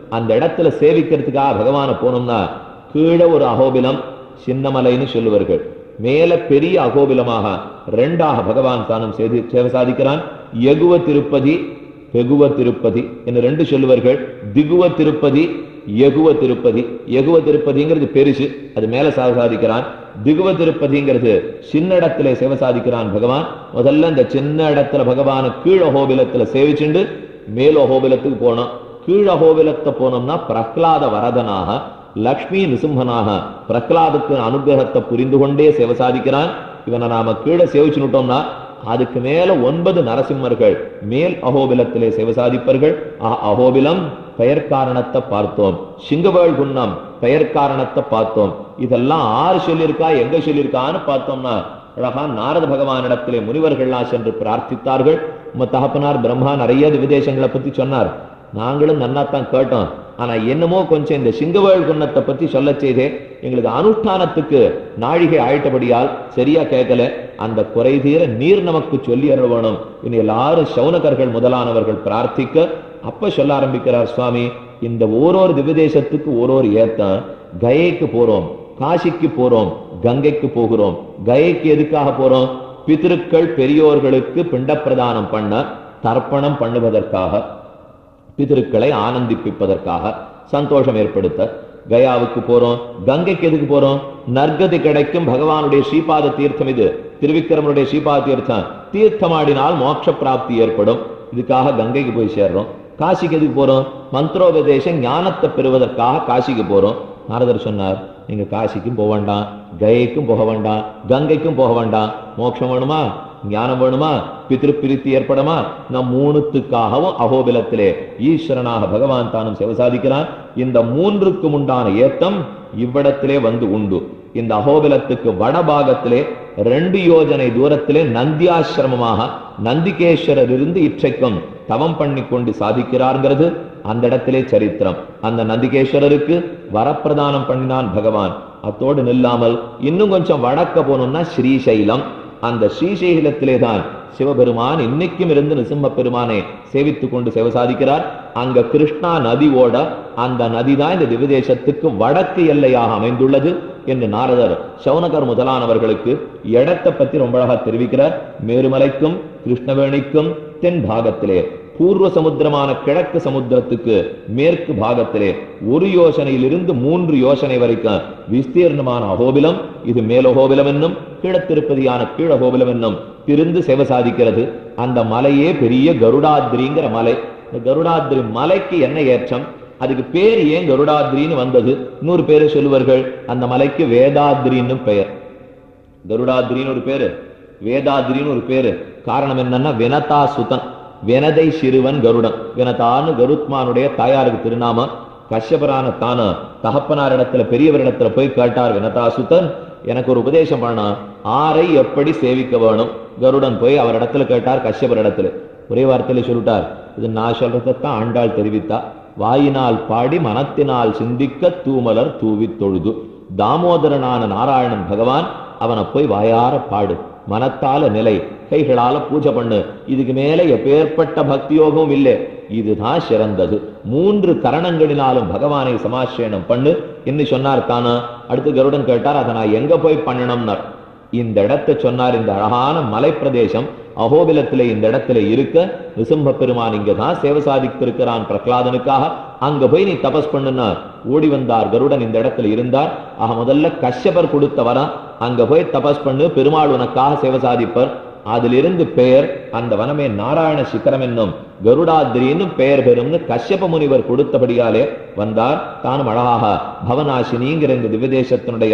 அந்த இடத்துல சேவிக்கிறதுக்காக பகவானை போனோம்னா கீழே ஒரு அகோபிலம் சின்னமலைன்னு சொல்லுவார்கள் மேல பெரிய அகோபிலமாக ரெண்டாக பகவான் தானும் செய்து சேவை சாதிக்கிறான் எகுவ திருப்பதி பெகுவ திருப்பதி என்று ரெண்டு சொல்லுவார்கள் திகுவ திருப்பதி எகுவ திருப்பதி எகுவ திருப்பதிங்கிறது பெருசு அது மேல சா- சாதிக்கிறான் திகுவ திருப்பதிங்கிறது சின்ன இடத்துல சேவை சாதிக்கிறான் பகவான் முதல்ல இந்த சின்ன இடத்துல பகவான கீழ ஹோபிலத்துல சேவிச்சுண்டு மேல் அகோபிலத்துக்கு போனோம் கீழ அகோபிலத்தை போனோம்னா பிரஹ்லாத வரதனாக லக்ஷ்மி நிசிம்மனாக பிரஹ்லாதுக்கு அனுகிரகத்தை புரிந்து கொண்டே சேவை சாதிக்கிறான் இவனை நாம கீழே சேவிச்சுட்டோம்னா அதுக்கு மேல ஒன்பது நரசிம்மர்கள் மேல் அகோபிலத்திலே சேவை சாதிப்பார்கள் அ- அகோபிலம் பெயர் காரணத்தை பார்த்தோம் சிங்கவேள் குன்னம் பெயர் காரணத்தை பார்த்தோம் இதெல்லாம் ஆறு சொல்லியிருக்கா எங்க சொல்லியிருக்கான்னு பார்த்தோம்னா அழகா நாரத பகவானிடத்திலே முனிவர்கள்லாம் சென்று பிரார்த்தித்தார்கள் உம்ம தகப்பனார் பிரம்மா நிறைய விதேசங்களை பத்தி சொன்னார் நாங்களும் நன்னாத்தான் கேட்டோம் ஆனா என்னமோ கொஞ்சம் இந்த சிங்கவேள் குன்னத்தை பத்தி சொல்ல செய்தே எங்களுக்கு அனுஷ்டானத்துக்கு நாழிகை ஆயிட்டபடியால் சரியா கேட்கல அந்த குறை தீர நீர் நமக்கு சொல்லி அருள் வேணும் இனி எல்லாரும் சௌனகர்கள் முதலானவர்கள் பிரார்த்திக்க அப்ப சொல்ல ஆரம்பிக்கிறார் சுவாமி இந்த ஓரோரு திவ்யதேசத்துக்கு ஓரோரு ஏத்தம் கயைக்கு போறோம் காசிக்கு போறோம் கங்கைக்கு போகிறோம் கயைக்கு எதுக்காக போறோம் பிதிருக்கள் பெரியோர்களுக்கு பிண்டப்பிரதானம் பண்ண தர்ப்பணம் பண்ணுவதற்காக பிதிருக்களை ஆனந்திப்பிப்பதற்காக சந்தோஷம் ஏற்படுத்த கயாவுக்கு போறோம் கங்கைக்கு எதுக்கு போறோம் நற்கதி கிடைக்கும் பகவானுடைய ஸ்ரீபாத தீர்த்தம் இது திருவிக்கிரமனுடைய ஸ்ரீபாத தீர்த்தம் தீர்த்தமாடினால் மோட்ச பிராப்தி ஏற்படும் இதுக்காக கங்கைக்கு போய் சேர்றோம் காசிக்கு எதுக்கு போறோம் மந்திரோபதேசம் ஞானத்தை பெறுவதற்காக காசிக்கு போறோம் நாரதர் சொன்னார் நீங்க காசிக்கும் போக வேண்டாம் கயைக்கும் போக வேண்டாம் கங்கைக்கும் போக வேண்டாம் மோட்சம் வேணுமா ஞானம் வேணுமா பிதிருப்பிரித்தி ஏற்படுமா நம் மூணுத்துக்காகவும் அகோபிலத்திலே ஈஸ்வரனாக பகவான் தானும் சேவை சாதிக்கிறான் இந்த மூன்றுக்கும் உண்டான ஏத்தம் இவ்விடத்திலே வந்து உண்டு இந்த அகோபிலத்துக்கு வடபாகத்திலே ரெண்டு யோஜனை தூரத்திலே நந்தியாசிரமமாக நந்திகேஸ்வரர் இருந்து இற்றைக்கும் தவம் பண்ணி கொண்டு சாதிக்கிறார்ங்கிறது அந்த இடத்திலே சரித்திரம் அந்த நந்திகேஸ்வரருக்கு வரப்பிரதானம் பண்ணினான் பகவான் அத்தோடு நில்லாமல் இன்னும் கொஞ்சம் வடக்க போனோம்னா ஸ்ரீசைலம் அந்த ஸ்ரீசைலத்திலே தான் சிவபெருமான் இன்னைக்கும் இருந்து நிசிம்ம பெருமானை சேவித்துக் கொண்டு சேவை சாதிக்கிறார் அங்க கிருஷ்ணா நதி ஓட அந்த நதி தான் இந்த திவ்யதேசத்துக்கு வடக்கு எல்லையாக அமைந்துள்ளது என்று நாரதர் சௌனகர் முதலானவர்களுக்கு இடத்தை பத்தி ரொம்ப அழகா தெரிவிக்கிறார் மேருமலைக்கும் கிருஷ்ணவேணிக்கும் தென் பாகத்திலே பூர்வ சமுத்திரமான கிழக்கு சமுத்திரத்துக்கு மேற்கு பாகத்திலே ஒரு யோசனையிலிருந்து மூன்று யோசனை வரைக்கும் விஸ்தீர்ணமான அகோபிலம் இது மேலகோபிலம் என்னும் கீழத்திருப்பதியான கீழகோபிலம் என்னும் திருந்து சேவை சாதிக்கிறது அந்த மலையே பெரிய கருடாத்ரிங்கிற மலை இந்த கருடாத்ரி மலைக்கு என்ன ஏற்றம் அதுக்கு பேர் ஏன் கருடாத்ரின்னு வந்தது இன்னொரு பேரு சொல்லுவார்கள் அந்த மலைக்கு வேதாத்ரின்னு பெயர் கருடாத்ரின்னு ஒரு பேரு வேதாத்ரின்னு ஒரு பேரு காரணம் என்னன்னா வினதா சுதன் வினதை சிறுவன் கருடன் வினதான்னு கருத்மானுடைய தாயாருக்கு திருநாமம் கஷ்யபரான தான தகப்பனார் இடத்துல பெரியவரிடத்துல போய் கேட்டார் வினதாசுதன் எனக்கு ஒரு உபதேசம் பண்ணா ஆரை எப்படி சேவிக்க வேணும் கருடன் போய் அவர் இடத்துல கேட்டார் கஷ்யபர் இடத்துல ஒரே வார்த்தையில சொல்லிட்டார் இது நான் சொல்றதைத்தான் ஆண்டாள் தெரிவித்தா வாயினால் பாடி மனத்தினால் சிந்திக்க தூமலர் தூவித் தொழுது தாமோதரனான நாராயணன் பகவான் அவனை போய் வாயார பாடு மனத்தால நிலை கைகளால பூஜை பண்ணு இதுக்கு மேல எப்பேற்பட்ட பக்தி யோகமும் இல்லை இதுதான் சிறந்தது மூன்று கரணங்களினாலும் பகவானை சமாசேனம் பண்ணு என்று சொன்னார் தானா அடுத்து கருடன் கேட்டார் அதை நான் எங்க போய் பண்ணணும்னார் இந்த இடத்தை சொன்னார் இந்த அழகான மலை பிரதேசம் அகோபிலத்திலே இந்த இடத்துல இருக்க நிசும்ப பெருமான் இங்க தான் சேவை சாதித்திருக்கிறான் பிரகலாதனுக்காக அங்க போய் நீ தபஸ் பண்ணுனா ஓடி வந்தார் கருடன் இந்த இடத்துல இருந்தார் ஆக முதல்ல கஷ்யபர் கொடுத்த வரம் அங்க போய் தபஸ் பண்ணு பெருமாள் உனக்காக சேவை சாதிப்பர் அதிலிருந்து பெயர் அந்த வனமே நாராயண சிக்கரம் என்னும் கருடாதிரின்னு பெயர் பெறும்னு கஷ்யப முனிவர் கொடுத்தபடியாலே வந்தார் தானும் அழகாக பவனாசினிங்கிற இந்த திவ்யதேசத்தினுடைய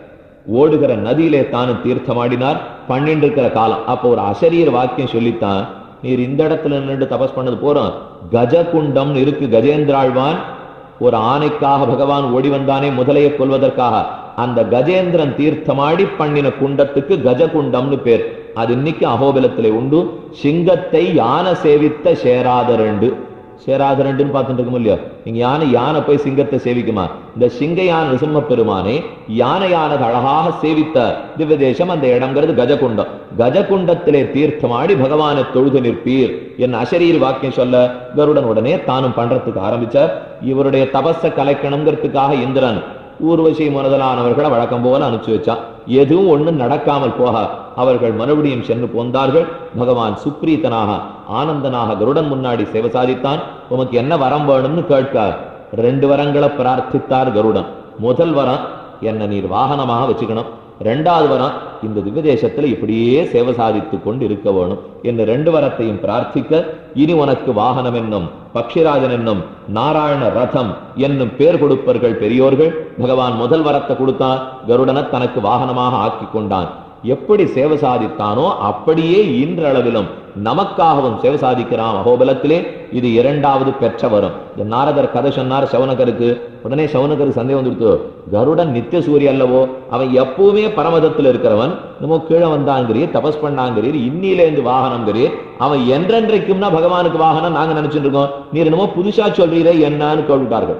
ஓடுகிற நதியிலே தானும் தீர்த்தமாடினார் பண்ணிட்டு இருக்கிற காலம் அப்போ ஒரு அசரீர் வாக்கியம் சொல்லித்தான் நீர் இந்த இடத்துல நின்று தபஸ் பண்ணது போறோம் கஜகுண்டம் இருக்கு கஜேந்திராழ்வான் ஒரு ஆணைக்காக பகவான் ஓடி வந்தானே முதலையை கொல்வதற்காக அந்த கஜேந்திரன் தீர்த்தமாடி பண்ணின குண்டத்துக்கு கஜகுண்டம்னு பேர் அது இன்னைக்கு அகோபிலத்திலே உண்டு சிங்கத்தை யானை சேவித்த சேராத ரெண்டு சேராத ரெண்டுன்னு பார்த்துட்டு இருக்கோம் இல்லையோ நீங்க யானை யானை போய் சிங்கத்தை சேவிக்குமா இந்த சிங்க யானை நிருசிம்ம பெருமானே யானையானது அழகாக சேவித்த திவ்ய தேசம் அந்த இடம்ங்கிறது கஜகுண்டம் கஜகுண்டத்திலே தீர்த்தமாடி பகவானை தொழுது நிற்பீர் என் அசரீர் வாக்கியம் சொல்ல கருடன் உடனே தானும் பண்றதுக்கு ஆரம்பிச்சார் இவருடைய தபஸ கலைக்கணுங்கிறதுக்காக இந்திரன் ஊர்வசி முதலானவர்களை வழக்கம் போல அனுப்பிச்சு வச்சான் எதுவும் ஒண்ணும் நடக்காமல் போக அவர்கள் மறுபடியும் சென்று போந்தார்கள் பகவான் சுப்ரீத்தனாக ஆனந்தனாக கருடன் முன்னாடி சேவை சாதித்தான் உமக்கு என்ன வரம் வேணும்னு கேட்கார் ரெண்டு வரங்களை பிரார்த்தித்தார் கருடன் முதல் வரம் என்ன நீர் வாகனமாக வச்சுக்கணும் ரெண்டாவது வரம் இந்த திவ்ய தேசத்துல இப்படியே சேவை சாதித்துக் கொண்டு இருக்க வேணும் என்று ரெண்டு வரத்தையும் பிரார்த்திக்க இனி உனக்கு வாகனம் என்னும் பக்ஷிராஜன் என்னும் நாராயண ரதம் என்னும் பேர் கொடுப்பர்கள் பெரியோர்கள் பகவான் முதல் வரத்தை கொடுத்தான் கருடனை தனக்கு வாகனமாக ஆக்கி கொண்டான் எப்படி சேவை சாதித்தானோ அப்படியே இன்றளவிலும் நமக்காகவும் சேவை சாதிக்கிறான் அகோபலத்திலே இது இரண்டாவது பெற்ற வரும் இந்த நாரதர் கதை சொன்னார் சவுனகருக்கு உடனே சவுனகருக்கு சந்தேகம் வந்துடுத்து கருடன் நித்திய சூரிய அல்லவோ அவன் எப்பவுமே பரமதத்தில் இருக்கிறவன் நம்ம கீழே வந்தாங்கிறீர் தபஸ் பண்ணாங்கிறீர் இன்னிலேந்து வாகனம்ங்கிறீர் அவன் என்றென்றைக்கும்னா பகவானுக்கு வாகனம் நாங்க நினைச்சிட்டு இருக்கோம் நீர் என்னமோ புதுசா சொல்றீரே என்னன்னு கேட்டுட்டார்கள்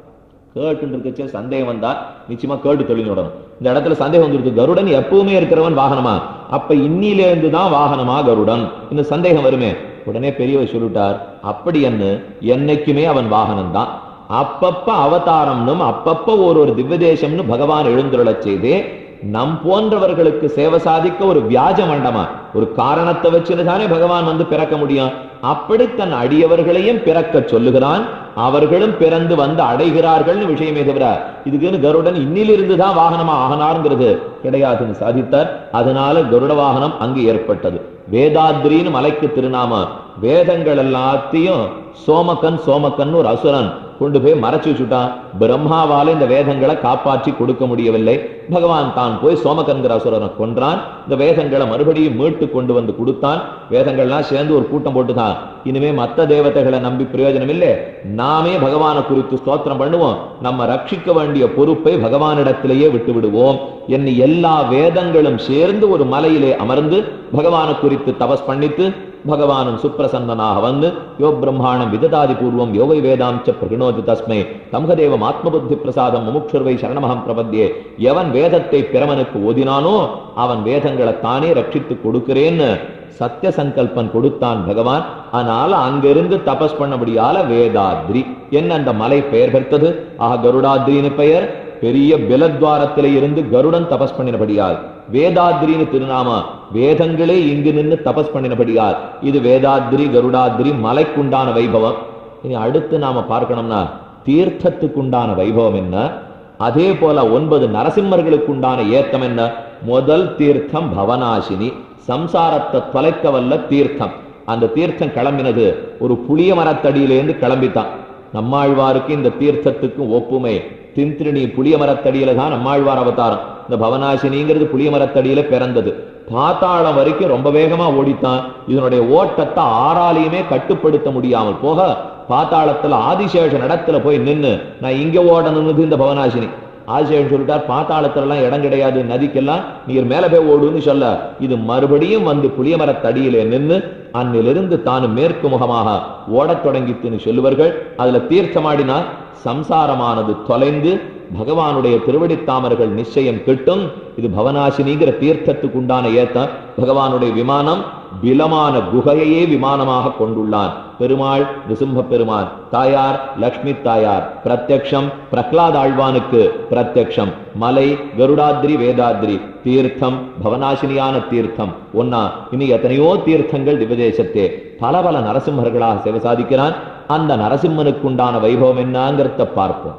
கேட்டு இருக்கச்சே சந்தேகம் வந்தா நிச்சயமா கேட்டு தெளிஞ்சுடணும் இந்த இடத்துல சந்தேகம் வந்துருக்கு கருடன் எப்பவுமே இருக்கிறவன் வாகனமா அப்ப இன்னிலேருந்து தான் வாகனமா கருடன் இந்த சந்தேகம் வருமே உடனே பெரியவர் சொல்லிட்டார் அப்படி என்ன என்னைக்குமே அவன் வாகனம் தான் அப்பப்ப அவதாரம்னும் அப்பப்ப ஒரு ஒரு திவ்யதேசம்னு பகவான் எழுந்துருளச் செய்தே நம் போன்றவர்களுக்கு சேவை சாதிக்க ஒரு வியாஜ மண்டமா ஒரு காரணத்தை வச்சுன்னு தானே பகவான் வந்து பிறக்க முடியும் அப்படி தன் அடியவர்களையும் பிறக்க சொல்லுகிறான் அவர்களும் பிறந்து வந்து அடைகிறார்கள்னு விஷயமே தவிர இதுக்குன்னு கருடன் இன்னிலிருந்து தான் வாகனமா ஆகனாருங்கிறது கிடையாதுன்னு சாதித்தார் அதனால கருட வாகனம் அங்கு ஏற்பட்டது வேதாத்ரின்னு மலைக்கு திருநாம வேதங்கள் எல்லாத்தையும் சோமக்கன் சோமக்கன் ஒரு அசுரன் கொண்டு போய் மறைச்சு வச்சுட்டான் பிரம்மாவால இந்த வேதங்களை காப்பாற்றி கொடுக்க முடியவில்லை பகவான் தான் போய் சோமகன்கிற அசுரனை கொன்றான் இந்த வேதங்களை மறுபடியும் மீட்டு கொண்டு வந்து கொடுத்தான் வேதங்கள்லாம் சேர்ந்து ஒரு கூட்டம் போட்டுதான் இனிமே மத்த தேவதைகளை நம்பி பிரயோஜனம் இல்லை நாமே பகவானை குறித்து ஸ்தோத்திரம் பண்ணுவோம் நம்ம ரட்சிக்க வேண்டிய பொறுப்பை பகவானிடத்திலேயே விட்டு விடுவோம் என்னை எல்லா வேதங்களும் சேர்ந்து ஒரு மலையிலே அமர்ந்து பகவானை குறித்து தபஸ் பண்ணித்து பகவானும் சுப்பிரசன்னனாக வந்து யோ பிரம்மாணம் விததாதி பூர்வம் யோகை வேதாம்ச பிரகிணோதி தஸ்மை தம்ஹதேவம் ஆத்மபுத்தி பிரசாதம் முமுட்சுர்வை சரணமகம் பிரபத்தியே எவன் வேதத்தை பிறவனுக்கு ஓதினானோ அவன் வேதங்களை தானே ரட்சித்து கொடுக்கிறேன்னு சத்திய சங்கல்பன் கொடுத்தான் பகவான் அதனால அங்கிருந்து தபஸ் பண்ணபடியால வேதாத்ரி என்ன அந்த மலை பெயர் பெற்றது ஆக கருடாத்ரின்னு பெயர் பெரிய பிலத்வாரத்திலே இருந்து கருடன் தபஸ் பண்ணினபடியால் வேதாத்ரின்னு திருநாம வேதங்களே இங்கு நின்று தபஸ் பண்ணினபடியால் இது வேதாத்ரி கருடாத்ரி மலைக்குண்டான வைபவம் இனி அடுத்து நாம பார்க்கணும்னா தீர்த்தத்துக்குண்டான வைபவம் என்ன அதே போல ஒன்பது நரசிம்மர்களுக்குண்டான ஏத்தம் என்ன முதல் தீர்த்தம் பவனாசினி சம்சாரத்தை தொலைக்க வல்ல தீர்த்தம் அந்த தீர்த்தம் கிளம்பினது ஒரு புளிய மரத்தடியிலேருந்து கிளம்பித்தான் நம்மாழ்வாருக்கு இந்த தீர்த்தத்துக்கும் ஒப்புமை திந்திரிணி புளிய மரத்தடியில தான் நம்மாழ்வார் அவதாரம் இந்த பவனாசினிங்கிறது புளிய மரத்தடியில பிறந்தது பாத்தாளம் வரைக்கும் ரொம்ப வேகமா ஓடித்தான் இதனுடைய ஓட்டத்தை ஆறாலையுமே கட்டுப்படுத்த முடியாமல் போக பாத்தாளத்துல ஆதிசேஷ இடத்துல போய் நின்னு நான் இங்க ஓடணும்னு இந்த பவனாசினி ஆதிசேஷன் சொல்லிட்டார் பாத்தாளத்துல எல்லாம் இடம் கிடையாது நதிக்கெல்லாம் நீர் மேல போய் ஓடுன்னு சொல்ல இது மறுபடியும் வந்து புளியமரத்தடியிலே நின்னு அன்னிலிருந்து தான் மேற்கு முகமாக ஓடத் தொடங்கித்துன்னு சொல்லுவார்கள் அதுல தீர்த்தமாடினா சம்சாரமானது தொலைந்து பகவானுடைய திருவடித்தாமர்கள் நிச்சயம் கிட்டும் இது பவனாசினிங்கிற தீர்த்தத்துக்கு உண்டான ஏத்தம் பகவானுடைய விமானம் பிலமான குகையையே விமானமாக கொண்டுள்ளான் பெருமாள் நிசும்ப பெருமான் தாயார் லக்ஷ்மி தாயார் பிரத்யக்ஷம் பிரஹ்லாத் ஆழ்வானுக்கு பிரத்யக்ஷம் மலை கருடாத்ரி வேதாத்ரி தீர்த்தம் பவனாசினியான தீர்த்தம் ஒன்னா இனி எத்தனையோ தீர்த்தங்கள் திவதேசத்தே பல பல நரசிம்மர்களாக சேவை சாதிக்கிறான் அந்த நரசிம்மனுக்குண்டான வைபவம் என்னங்கிறத பார்ப்போம்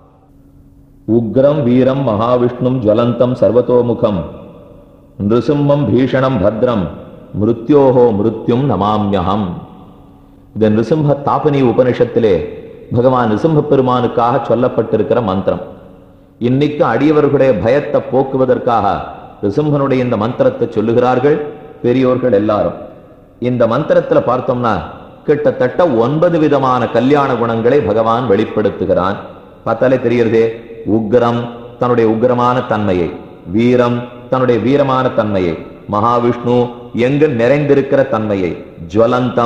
உக்ரம் வீரம் மகாவிஷ்ணும் ஜுவலந்தம் சர்வதோமுகம் நிருசிம்மம் பீஷணம் பத்ரம் மிருத்யோஹோ மிருத்யும் நமாம்யகம் இந்த நிருசிம்ம தாபனி உபனிஷத்திலே பகவான் நிருசிம்ம பெருமானுக்காக சொல்லப்பட்டிருக்கிற மந்திரம் இன்னைக்கு அடியவர்களுடைய பயத்தை போக்குவதற்காக ரிசிம்மனுடைய இந்த மந்திரத்தை சொல்லுகிறார்கள் பெரியோர்கள் எல்லாரும் இந்த மந்திரத்துல பார்த்தோம்னா கிட்டத்தட்ட ஒன்பது விதமான கல்யாண குணங்களை பகவான் வெளிப்படுத்துகிறான் பார்த்தாலே தெரிகிறதே உக்ரம் தன்னுடைய உக்ரமான தன்மையை வீரம் தன்னுடைய வீரமான தன்மையை மகாவிஷ்ணு எங்கு நிறைந்திருக்கிற தன்மையை ஜுவலந்தம்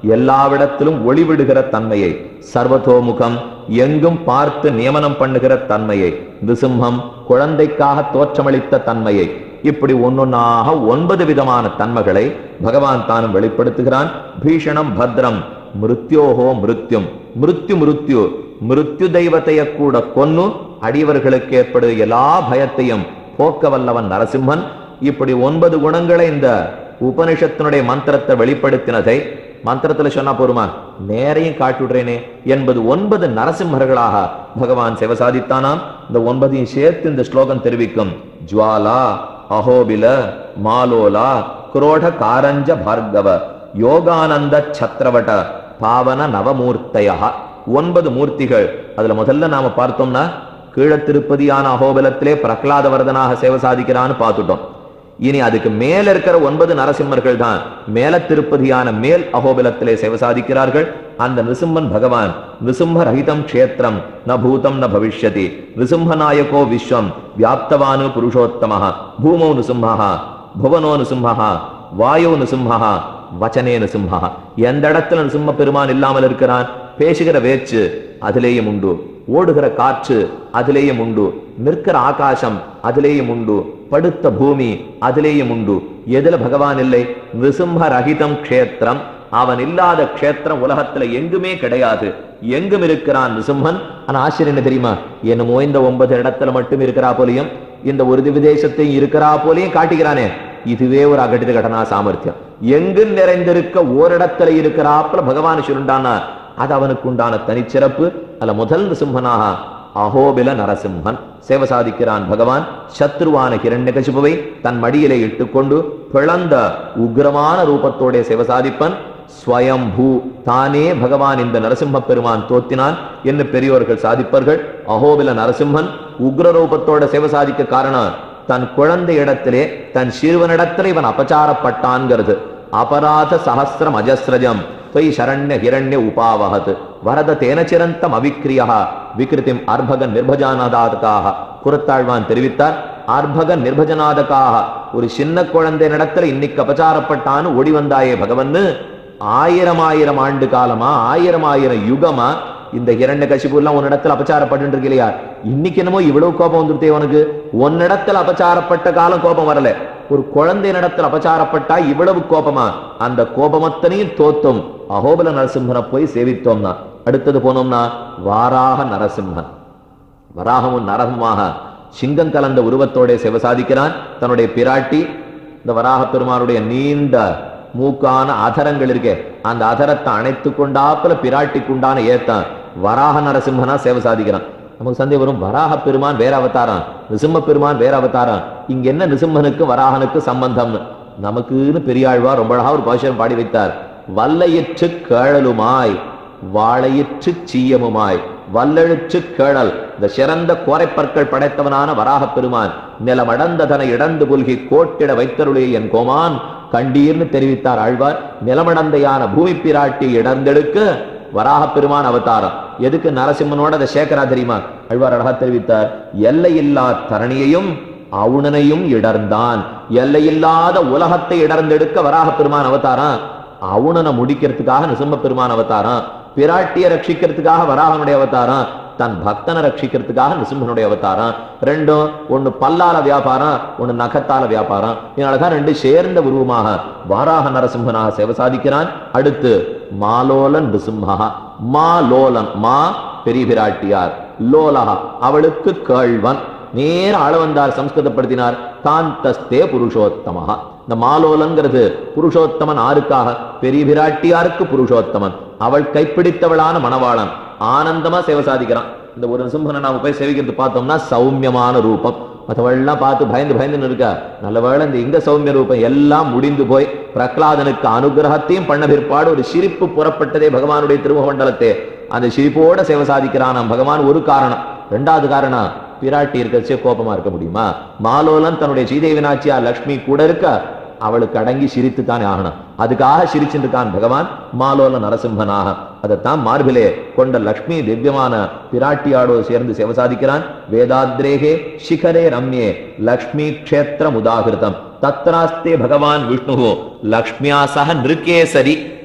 எல்லாவிடத்திலும் ஒளிவிடுகிற தன்மையை சர்வதோமுகம் எங்கும் பார்த்து நியமனம் பண்ணுகிற தன்மையை நிருசிம்மம் குழந்தைக்காக தோற்றமளித்த தன்மையை இப்படி ஒன்னொன்னாக ஒன்பது விதமான தன்மைகளை பகவான் தானும் வெளிப்படுத்துகிறான் பீஷணம் பத்ரம் மிருத்யோஹோ மிருத்யும் மிருத்யு மிருத்யு மிருத்யு தெய்வத்தைய கூட கொன்னு அடியவர்களுக்கு ஏற்படுகிற எல்லா பயத்தையும் போக்க வல்லவன் நரசிம்மன் இப்படி ஒன்பது குணங்களை இந்த உபனிஷத்தினுடைய மந்திரத்தை வெளிப்படுத்தினதை மந்திரத்துல சொன்னா போருமா நேரையும் காட்டி விடுறேனே என்பது ஒன்பது நரசிம்மர்களாக பகவான் சிவ சாதித்தானாம் இந்த ஒன்பதையும் சேர்த்து இந்த ஸ்லோகம் தெரிவிக்கும் ஜுவாலா அஹோபில மாலோலா குரோட காரஞ்ச பார்கவ யோகானந்த சத்ரவட பாவன நவமூர்த்தயா ஒன்பது மூர்த்திகள் அதுல முதல்ல நாம பார்த்தோம்னா கீழ திருப்பதியான அகோபலத்திலே பிரகலாத வரதனாக சேவை சாதிக்கிறான்னு பார்த்துட்டோம் இனி அதுக்கு மேல இருக்கிற ஒன்பது நரசிம்மர்கள் தான் மேல திருப்பதியான மேல் அகோபலத்திலே சேவை சாதிக்கிறார்கள் அந்த நிருசிம்மன் பகவான் நிருசிம்ம ரஹிதம் க்ஷேத்திரம் ந பூதம் ந பவிஷ்யதி நிருசிம்ம நாயகோ விஸ்வம் வியாப்தவானு புருஷோத்தமः பூமோ நிருசிம்மஹா புவனோ நிருசிம்மஹா வாயோ நிருசிம்மஹா வச்சனே நிருசிம்மஹா எந்த இடத்துல நிருசிம்ம பெருமான் இல்லாமல் இருக்கிறான் பேசுகிற வேச்சு அதிலேயும் உண்டு ஓடுகிற காற்று அதிலேயும் உண்டு நிற்கிற ஆகாசம் அதிலேயும் உண்டு படுத்த பூமி அதிலேயும் உண்டு எதுல பகவான் இல்லை நிருசிம்ம ரஹிதம் க்ஷேத்திரம் அவன் இல்லாத க்ஷேத்திரம் உலகத்துல எங்குமே கிடையாது எங்கும் இருக்கிறான் நிருசிம்மன் ஆனா ஆச்சரியம் என்ன தெரியுமா என்னமோ இந்த ஒன்பது இடத்துல மட்டும் இருக்கிறா போலையும் இந்த ஒரு விதேசத்தையும் இருக்கிறா போலையும் காட்டுகிறானே இதுவே ஒரு அகட்டித கடனா சாமர்த்தியம் எங்கு நிறைந்திருக்க ஓரிடத்துல இருக்கிறாப்புல பகவான் சுருண்டானா அது அவனுக்கு உண்டான தனிச்சிறப்பு அல்ல முதல் சிம்மனாக அகோபில நரசிம்மன் சேவை சாதிக்கிறான் பகவான் சத்ருவான கிரண்யகசிபுவை தன் மடியிலே இட்டுக்கொண்டு பிளந்த உக்ரமான ரூபத்தோட சேவை சாதிப்பன் ஸ்வயம்பூ தானே பகவான் இந்த நரசிம்ம பெருமான் தோத்தினான் என்று பெரியோர்கள் சாதிப்பார்கள் அகோபில நரசிம்மன் உக்ர ரூபத்தோட சேவை சாதிக்க காரணம் தன் குழந்தை இடத்திலே தன் சிறுவனிடத்திலே இவன் அபச்சாரப்பட்டான்கிறது அபராத சஹசிரம் அஜஸ்ரஜம் त्वयि शरण्य हिरण्य उपावहत् वरद तेन चिरन्तम अविक्रियः விகிருதிம் அர்பகன் நிர்பஜானதாதகாக குரத்தாழ்வான் தெரிவித்தார் அர்பகன் நிர்பஜனாதகாக ஒரு சின்ன குழந்தை நடத்துல இன்னைக்கு அபச்சாரப்பட்டான்னு ஓடி வந்தாயே பகவன்னு ஆயிரம் ஆயிரம் ஆண்டு காலமா ஆயிரம் ஆயிரம் யுகமா இந்த இரண்ய கசிப்பு எல்லாம் உன்னிடத்துல அபச்சாரப்பட்டு இருக்கு இல்லையா இன்னைக்கு என்னமோ இவ்வளவு கோபம் வந்துருத்தே உனக்கு உன்னிடத்துல அபச்சாரப்பட்ட காலம் கோபம் வரல ஒரு குழந்தை நடத்துல அபச்சாரப்பட்டா இவ்வளவு கோபமா அந்த கோபமத்தனையும் தோத்தும் அகோபல நரசிம்மனை போய் சேவித்தோம்னா அடுத்தது போனோம்னா வாராக நரசிம்மன் வராகமும் நரகமாக சிங்கம் கலந்த உருவத்தோட சிவ சாதிக்கிறான் தன்னுடைய பிராட்டி இந்த வராக பெருமானுடைய நீண்ட மூக்கான அதரங்கள் இருக்கே அந்த அதரத்தை அணைத்து கொண்டாப்புல பிராட்டிக்குண்டான ஏத்தான் வராக நரசிம்மனா சேவை சாதிக்கிறான் நமக்கு சந்தேகம் வரும் வராக பெருமான் வேற அவதாரம் நிசிம்ம பெருமான் வேற அவதாரம் இங்க என்ன நிசிம்மனுக்கு வராகனுக்கு சம்பந்தம்னு நமக்குன்னு பெரியாழ்வா ரொம்ப அழகா ஒரு பாஷம் பாடி வைத்தார் வல்லையிற்று கேழலுமாய் வாழையிற்று சீயமுமாய் வல்லெழுச்சு கேழல் இந்த சிறந்த கோரைப்பற்கள் படைத்தவனான வராகப் பெருமான் நிலமடந்த தன இடந்து புல்கி கோட்டிட வைத்தருளே என் கோமான் கண்டீர்னு தெரிவித்தார் ஆழ்வார் நிலமடந்தையான பூமி பிராட்டி இடர்ந்தெடுக்க வராகப் பெருமான் அவதாரம் எதுக்கு நரசிம்மனோட அதை சேக்கரா தெரியுமா ஆழ்வார் அழகா தெரிவித்தார் எல்லையில்லா தரணியையும் அவுணனையும் இடர்ந்தான் எல்லையில்லாத உலகத்தை இடர்ந்தெடுக்க வராகப் பெருமான் அவதாரம் அவுணனை முடிக்கிறதுக்காக நிசம்ப பெருமான் அவதாரம் பிராட்டிய ரட்சிக்கிறதுக்காக வராகனுடைய அவதாரம் தன் பக்தனை ரட்சிக்கிறதுக்காக நிசிம்மனுடைய அவதாரம் ரெண்டும் ஒண்ணு பல்லால வியாபாரம் ஒண்ணு நகத்தால வியாபாரம் இதனாலதான் ரெண்டு சேர்ந்த உருவமாக வாராக நரசிம்மனாக சேவை சாதிக்கிறான் அடுத்து மாலோலன் நிருசிம்மஹா மாலோலன் மா பெரிய பிராட்டியார் லோலஹா அவளுக்கு கேழ்வன் நேர ஆள வந்தார் சம்ஸ்கிருதப்படுத்தினார் காந்தஸ்தே புருஷோத்தமஹா இந்த மாலோலங்கிறது புருஷோத்தமன் ஆருக்காக பெரிய பிராட்டியாருக்கு புருஷோத்தமன் அவள் கைப்பிடித்தவளான மணவாளன் ஆனந்தமா சேவை சாதிக்கிறான் இந்த ஒரு நிசிம்மனை நாம போய் சேவிக்கிறது பார்த்தோம்னா சௌமியமான ரூபம் மற்றவள்லாம் பார்த்து பயந்து பயந்து இருக்கா நல்லவேளை இந்த இங்க சௌமிய ரூபம் எல்லாம் முடிந்து போய் பிரகலாதனுக்கு அனுகிரகத்தையும் பண்ண பிற்பாடு ஒரு சிரிப்பு புறப்பட்டதே பகவானுடைய திருமுகமண்டலத்தை அந்த சிரிப்போட சேவை சாதிக்கிறான் பகவான் ஒரு காரணம் ரெண்டாவது காரணம் பிராட்டி இருக்கச்சே கோபமா இருக்க முடியுமா மாலோலன் தன்னுடைய சீதேவி நாச்சியா லக்ஷ்மி கூட இருக்க அவளுக்கு அடங்கி சிரித்து தானே ஆகணும் அதுக்காக சிரிச்சிருக்கான் பகவான் மாலோல நரசிம்மனாக அதைத்தான் மார்பிலே கொண்ட லக்ஷ்மி திவ்யமான பிராட்டியாடோடு சேர்ந்து சேவை சாதிக்கிறான் வேதாத்ரேகே சிகரே ரம்யே லக்ஷ்மி க்ஷேத்திரம் உதாகிருதம் தத்ராஸ்தே பகவான் விஷ்ணு லக்ஷ்மியா சக நிருகேசரி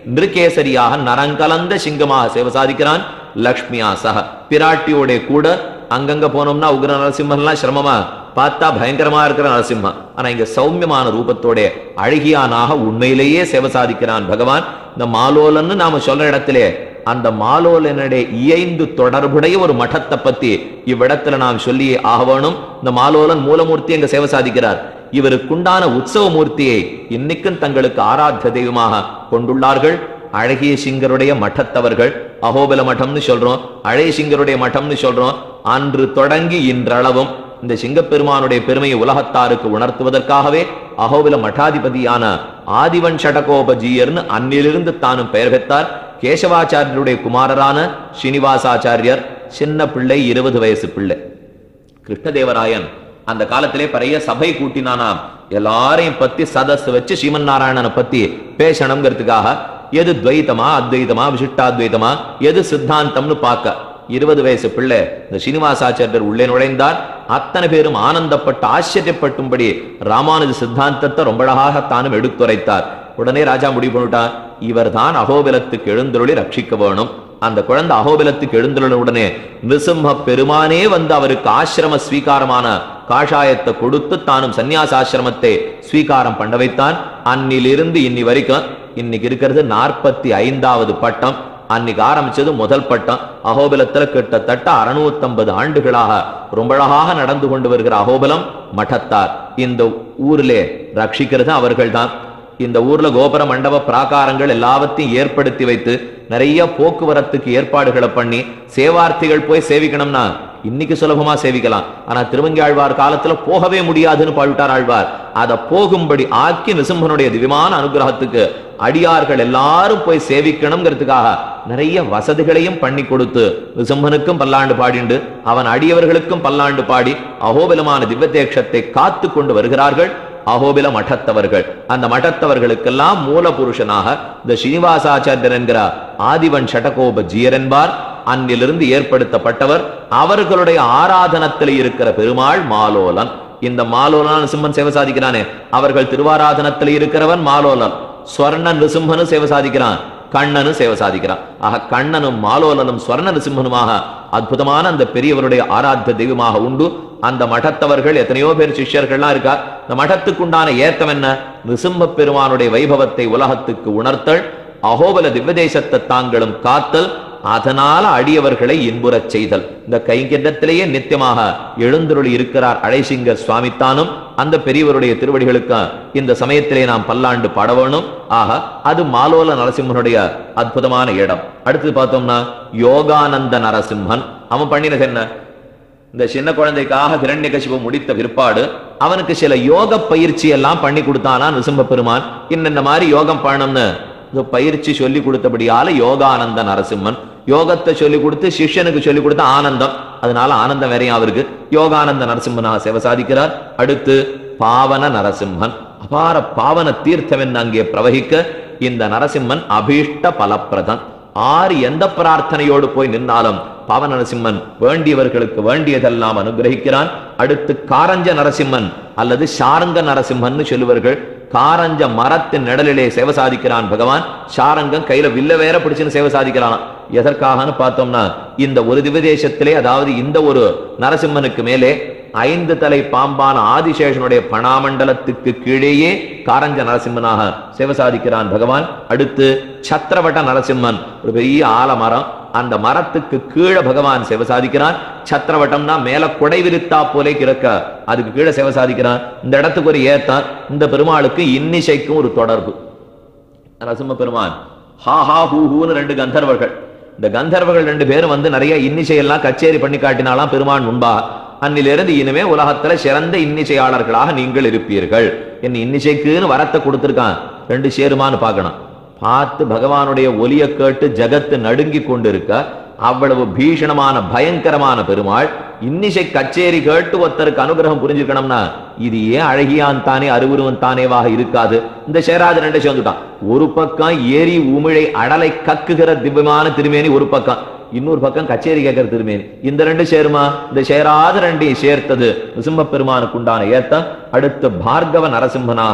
நிருகேசரியாக நரங்கலந்த சிங்கமாக சேவை சாதிக்கிறான் லக்ஷ்மியா சக பிராட்டியோட கூட அங்கங்க போனோம்னா உக்ர நரசிம்மன்லாம் சிரமமா பார்த்தா பயங்கரமா இருக்கிற நரசிம்மன் ஆனா இங்க சௌமியமான ரூபத்தோட அழகியானாக உண்மையிலேயே சேவை சாதிக்கிறான் பகவான் இந்த மாலோலன்னு நாம சொல்ற இடத்திலே அந்த மாலோலனுடைய இயைந்து தொடர்புடைய ஒரு மഠத்தை பத்தி இவ்விடத்துல நாம் சொல்லி ஆக வேணும் இந்த மாலோலன் மூலமூர்த்தி அங்க சேவை சாதிக்கிறார் இவருக்குண்டான உற்சவ மூர்த்தியை இன்னைக்கும் தங்களுக்கு ஆராத்திய தெய்வமாக கொண்டுள்ளார்கள் அழகிய சிங்கருடைய மಠத்தவர்கள் அகோபல மட்டம்னு சொல்றோம் அழகிய சிங்கருடைய மட்டம்னு சொல்றோம் அன்று தொடங்கி இன்றளவும் இந்த சிங்கப்பெருமானுடைய பெருமையை உலகத்தாருக்கு உணர்த்துவதற்காகவே அகோபில மட்டாதிபதியான ஆதிவன் ஷடகோபஜீயர்னு அன்னிலிருந்து தானும் பெயர் பெற்றார் கேசவாச்சாரியருடைய குமாரரான ஸ்ரீனிவாசாச்சாரியர் சின்ன பிள்ளை இருபது வயசு பிள்ளை கிருஷ்ணதேவராயன் அந்த காலத்திலே பெரிய சபை கூட்டினானாம் எல்லாரையும் பத்தி சதஸ் வச்சு ஸ்ரீமன் நாராயணனை பத்தி பேசணுங்கிறதுக்காக எது துவைத்தமா அத்வைதமா விசிஷ்டாத்வைதமா எது சித்தாந்தம்னு பார்க்க இருபது வயசு பிள்ளை இந்த ஸ்ரீனிவாசாச்சாரியர் உள்ளே நுழைந்தார் அத்தனை பேரும் ஆனந்தப்பட்டு ஆச்சரியப்பட்டும்படி ராமானுஜ சித்தாந்தத்தை ரொம்ப அழகாக தானும் எடுத்துரைத்தார் உடனே ராஜா முடிவு பண்ணிட்டார் இவர்தான் அகோபிலத்துக்கு எழுந்தருளி ரட்சிக்க வேணும் அந்த குழந்தை அகோபிலத்துக்கு எழுந்துள்ள உடனே நிருசிம்ம பெருமானே வந்து அவருக்கு ஆசிரம ஸ்வீகாரமான காஷாயத்தை கொடுத்து தானும் சந்நியாச ஆசிரமத்தை ஸ்வீகாரம் பண்ண வைத்தான் அன்னிலிருந்து இன்னி வரைக்கும் இன்னைக்கு இருக்கிறது நாற்பத்தி ஐந்தாவது பட்டம் அன்னைக்கு ஆரம்பிச்சது முதல் பட்டம் அகோபிலத்துல கிட்டத்தட்ட அறுநூத்தம்பது ஆண்டுகளாக ரொம்ப அழகாக நடந்து கொண்டு வருகிற அகோபலம் மಠத்தார் இந்த ஊரிலே ரட்சிக்கிறது அவர்கள்தான் இந்த ஊர்ல கோபுர மண்டப பிராகாரங்கள் எல்லாவற்றையும் ஏற்படுத்தி வைத்து நிறைய போக்குவரத்துக்கு ஏற்பாடுகளை பண்ணி சேவார்த்திகள் போய் சேவிக்கணும்னா இன்னைக்கு சுலபமா சேவிக்கலாம் ஆனா திருவங்கியாழ்வார் காலத்துல போகவே முடியாதுன்னு பாழ்விட்டார் ஆழ்வார் அதை போகும்படி ஆக்கி நிசிம்மனுடைய திவ்யமான அனுகிரகத்துக்கு அடியார்கள் எல்லாரும் போய் சேவிக்கணுங்கிறதுக்காக நிறைய வசதிகளையும் பண்ணி கொடுத்து நிசிம்மனுக்கும் பல்லாண்டு பாடிண்டு அவன் அடியவர்களுக்கும் பல்லாண்டு பாடி அகோபலமான திவ்யதேட்சத்தை காத்து கொண்டு வருகிறார்கள் அகோபில மಠத்தவர்கள் அந்த மಠத்தவர்களுக்கெல்லாம் மூல புருஷனாக இந்த ஸ்ரீனிவாசாச்சாரியர் என்கிற ஆதிவன் ஷடகோப ஜீயர் என்பார் அன்னிலிருந்து ஏற்படுத்தப்பட்டவர் அவர்களுடைய ஆராதனத்தில் இருக்கிற பெருமாள் மாலோலன் இந்த மாலோலன் சிம்மன் சேவை சாதிக்கிறானே அவர்கள் திருவாராதனத்தில் இருக்கிறவன் மாலோலன் ஸ்வர்ண நிருசிம்மனு சேவை சாதிக்கிறான் கண்ணனும் சேவை சாதிக்கிறான் ஆக கண்ணனும் மாலோலனும் ஸ்வர்ண நிருசிம்மனுமாக அற்புதமான அந்த பெரியவருடைய ஆராத்திய தெய்வமாக உண்டு அந்த மഠத்தவர்கள் எத்தனையோ பேர் சிஷ்யர்கள்லாம் இருக்கா இந்த மഠத்துக்குண்டான ஏத்தம் என்ன நிருசிம்ம பெருமானுடைய வைபவத்தை உலகத்துக்கு உணர்த்தல் அகோபல திவ்யதேசத்தை தாங்களும் காத்தல் அதனால அடியவர்களை இன்புறச் செய்தல் இந்த கைங்கண்டத்திலேயே நித்தியமாக எழுந்தருளி இருக்கிறார் அழைசிங்கர் சுவாமித்தானும் அந்த பெரியவருடைய திருவடிகளுக்கு இந்த சமயத்திலே நாம் பல்லாண்டு பாட வேணும் ஆக அது மாலோல நரசிம்மனுடைய அற்புதமான இடம் அடுத்து பார்த்தோம்னா யோகானந்த நரசிம்மன் அவன் பண்ணினது என்ன இந்த சின்ன குழந்தைக்காக ஹிரண்யகசிபு முடித்த பிற்பாடு அவனுக்கு சில யோக பயிற்சி எல்லாம் பண்ணி கொடுத்தானா நிருசிம்ம பெருமான் இன்னென்ன மாதிரி யோகம் பண்ணணும்னு இந்த பயிற்சி சொல்லி கொடுத்தபடியால யோகானந்த நரசிம்மன் யோகத்தை சொல்லி கொடுத்து சிஷ்யனுக்கு சொல்லி கொடுத்த ஆனந்தம் அதனால ஆனந்தம் வேறையும் அவருக்கு யோகானந்த நரசிம்மனாக சேவை சாதிக்கிறார் அடுத்து பாவன நரசிம்மன் அபார பாவன தீர்த்தம் என்று அங்கே பிரவகிக்க இந்த நரசிம்மன் அபீஷ்ட பலப்பிரதன் ஆறு எந்த பிரார்த்தனையோடு போய் நின்னாலும் பாவ நரசிம்மன் வேண்டியவர்களுக்கு வேண்டியதெல்லாம் அனுகிரகிக்கிறான் அடுத்து காரஞ்ச நரசிம்மன் அல்லது சாரங்க நரசிம்மன் சொல்லுவார்கள் காரஞ்ச மரத்தின் நிழலிலே சேவை சாதிக்கிறான் பகவான் சாரங்கம் கையில வில்ல வேற பிடிச்சுன்னு சேவை சாதிக்கிறான் எதற்காகன்னு பார்த்தோம்னா இந்த ஒரு திவதேசத்திலே அதாவது இந்த ஒரு நரசிம்மனுக்கு மேலே ஐந்து தலை பாம்பான ஆதிசேஷனுடைய பணாமண்டலத்துக்கு கீழேயே காரஞ்ச நரசிம்மனாக சேவை சாதிக்கிறான் பகவான் அடுத்து சத்திரவட்ட நரசிம்மன் ஒரு பெரிய ஆலமரம் அந்த மரத்துக்கு கீழே பகவான் சேவை சாதிக்கிறான் சத்திரவட்டம்னா மேல குடை விரித்தா போலே கிடக்க அதுக்கு கீழே சேவை சாதிக்கிறான் இந்த இடத்துக்கு ஒரு ஏத்தான் இந்த பெருமாளுக்கு இன்னிசைக்கும் ஒரு தொடர்பு நரசிம்ம பெருமான் ஹா ஹா ஹூ ஹூன்னு ரெண்டு கந்தர்வர்கள் இந்த கந்தர்வர்கள் ரெண்டு பேரும் வந்து நிறைய இன்னிசையெல்லாம் கச்சேரி பண்ணி காட்டினாலாம் பெருமான் முன்பா அன்னிலிருந்து இனிமே உலகத்துல சிறந்த இன்னிசையாளர்களாக நீங்கள் இருப்பீர்கள் என் இன்னிசைக்குன்னு வரத்தை கொடுத்திருக்கான் ரெண்டு சேருமான்னு பார்க்கணும் பார்த்து பகவானுடைய ஒலிய கேட்டு ஜகத்து நடுங்கி கொண்டிருக்க அவ்வளவு பீஷணமான பயங்கரமான பெருமாள் இன்னிசை கச்சேரி கேட்டு ஒருத்தருக்கு அனுகிரகம் புரிஞ்சுக்கணும்னா இது ஏன் அழகியான் தானே அருவுருவன் தானேவாக இருக்காது இந்த சேராஜ ரெண்டு சேர்ந்துட்டான் ஒரு பக்கம் ஏரி உமிழை அடலை கக்குகிற திவ்யமான திருமேனி ஒரு பக்கம் இன்னொரு பக்கம் கச்சேரி கேட்கிற திருமேனி இந்த ரெண்டு சேருமா இந்த சேராத ரெண்டையும் சேர்த்தது நிசிம்ம பெருமானுக்கு உண்டான ஏத்தம் அடுத்து பார்கவ நரசிம்மனாக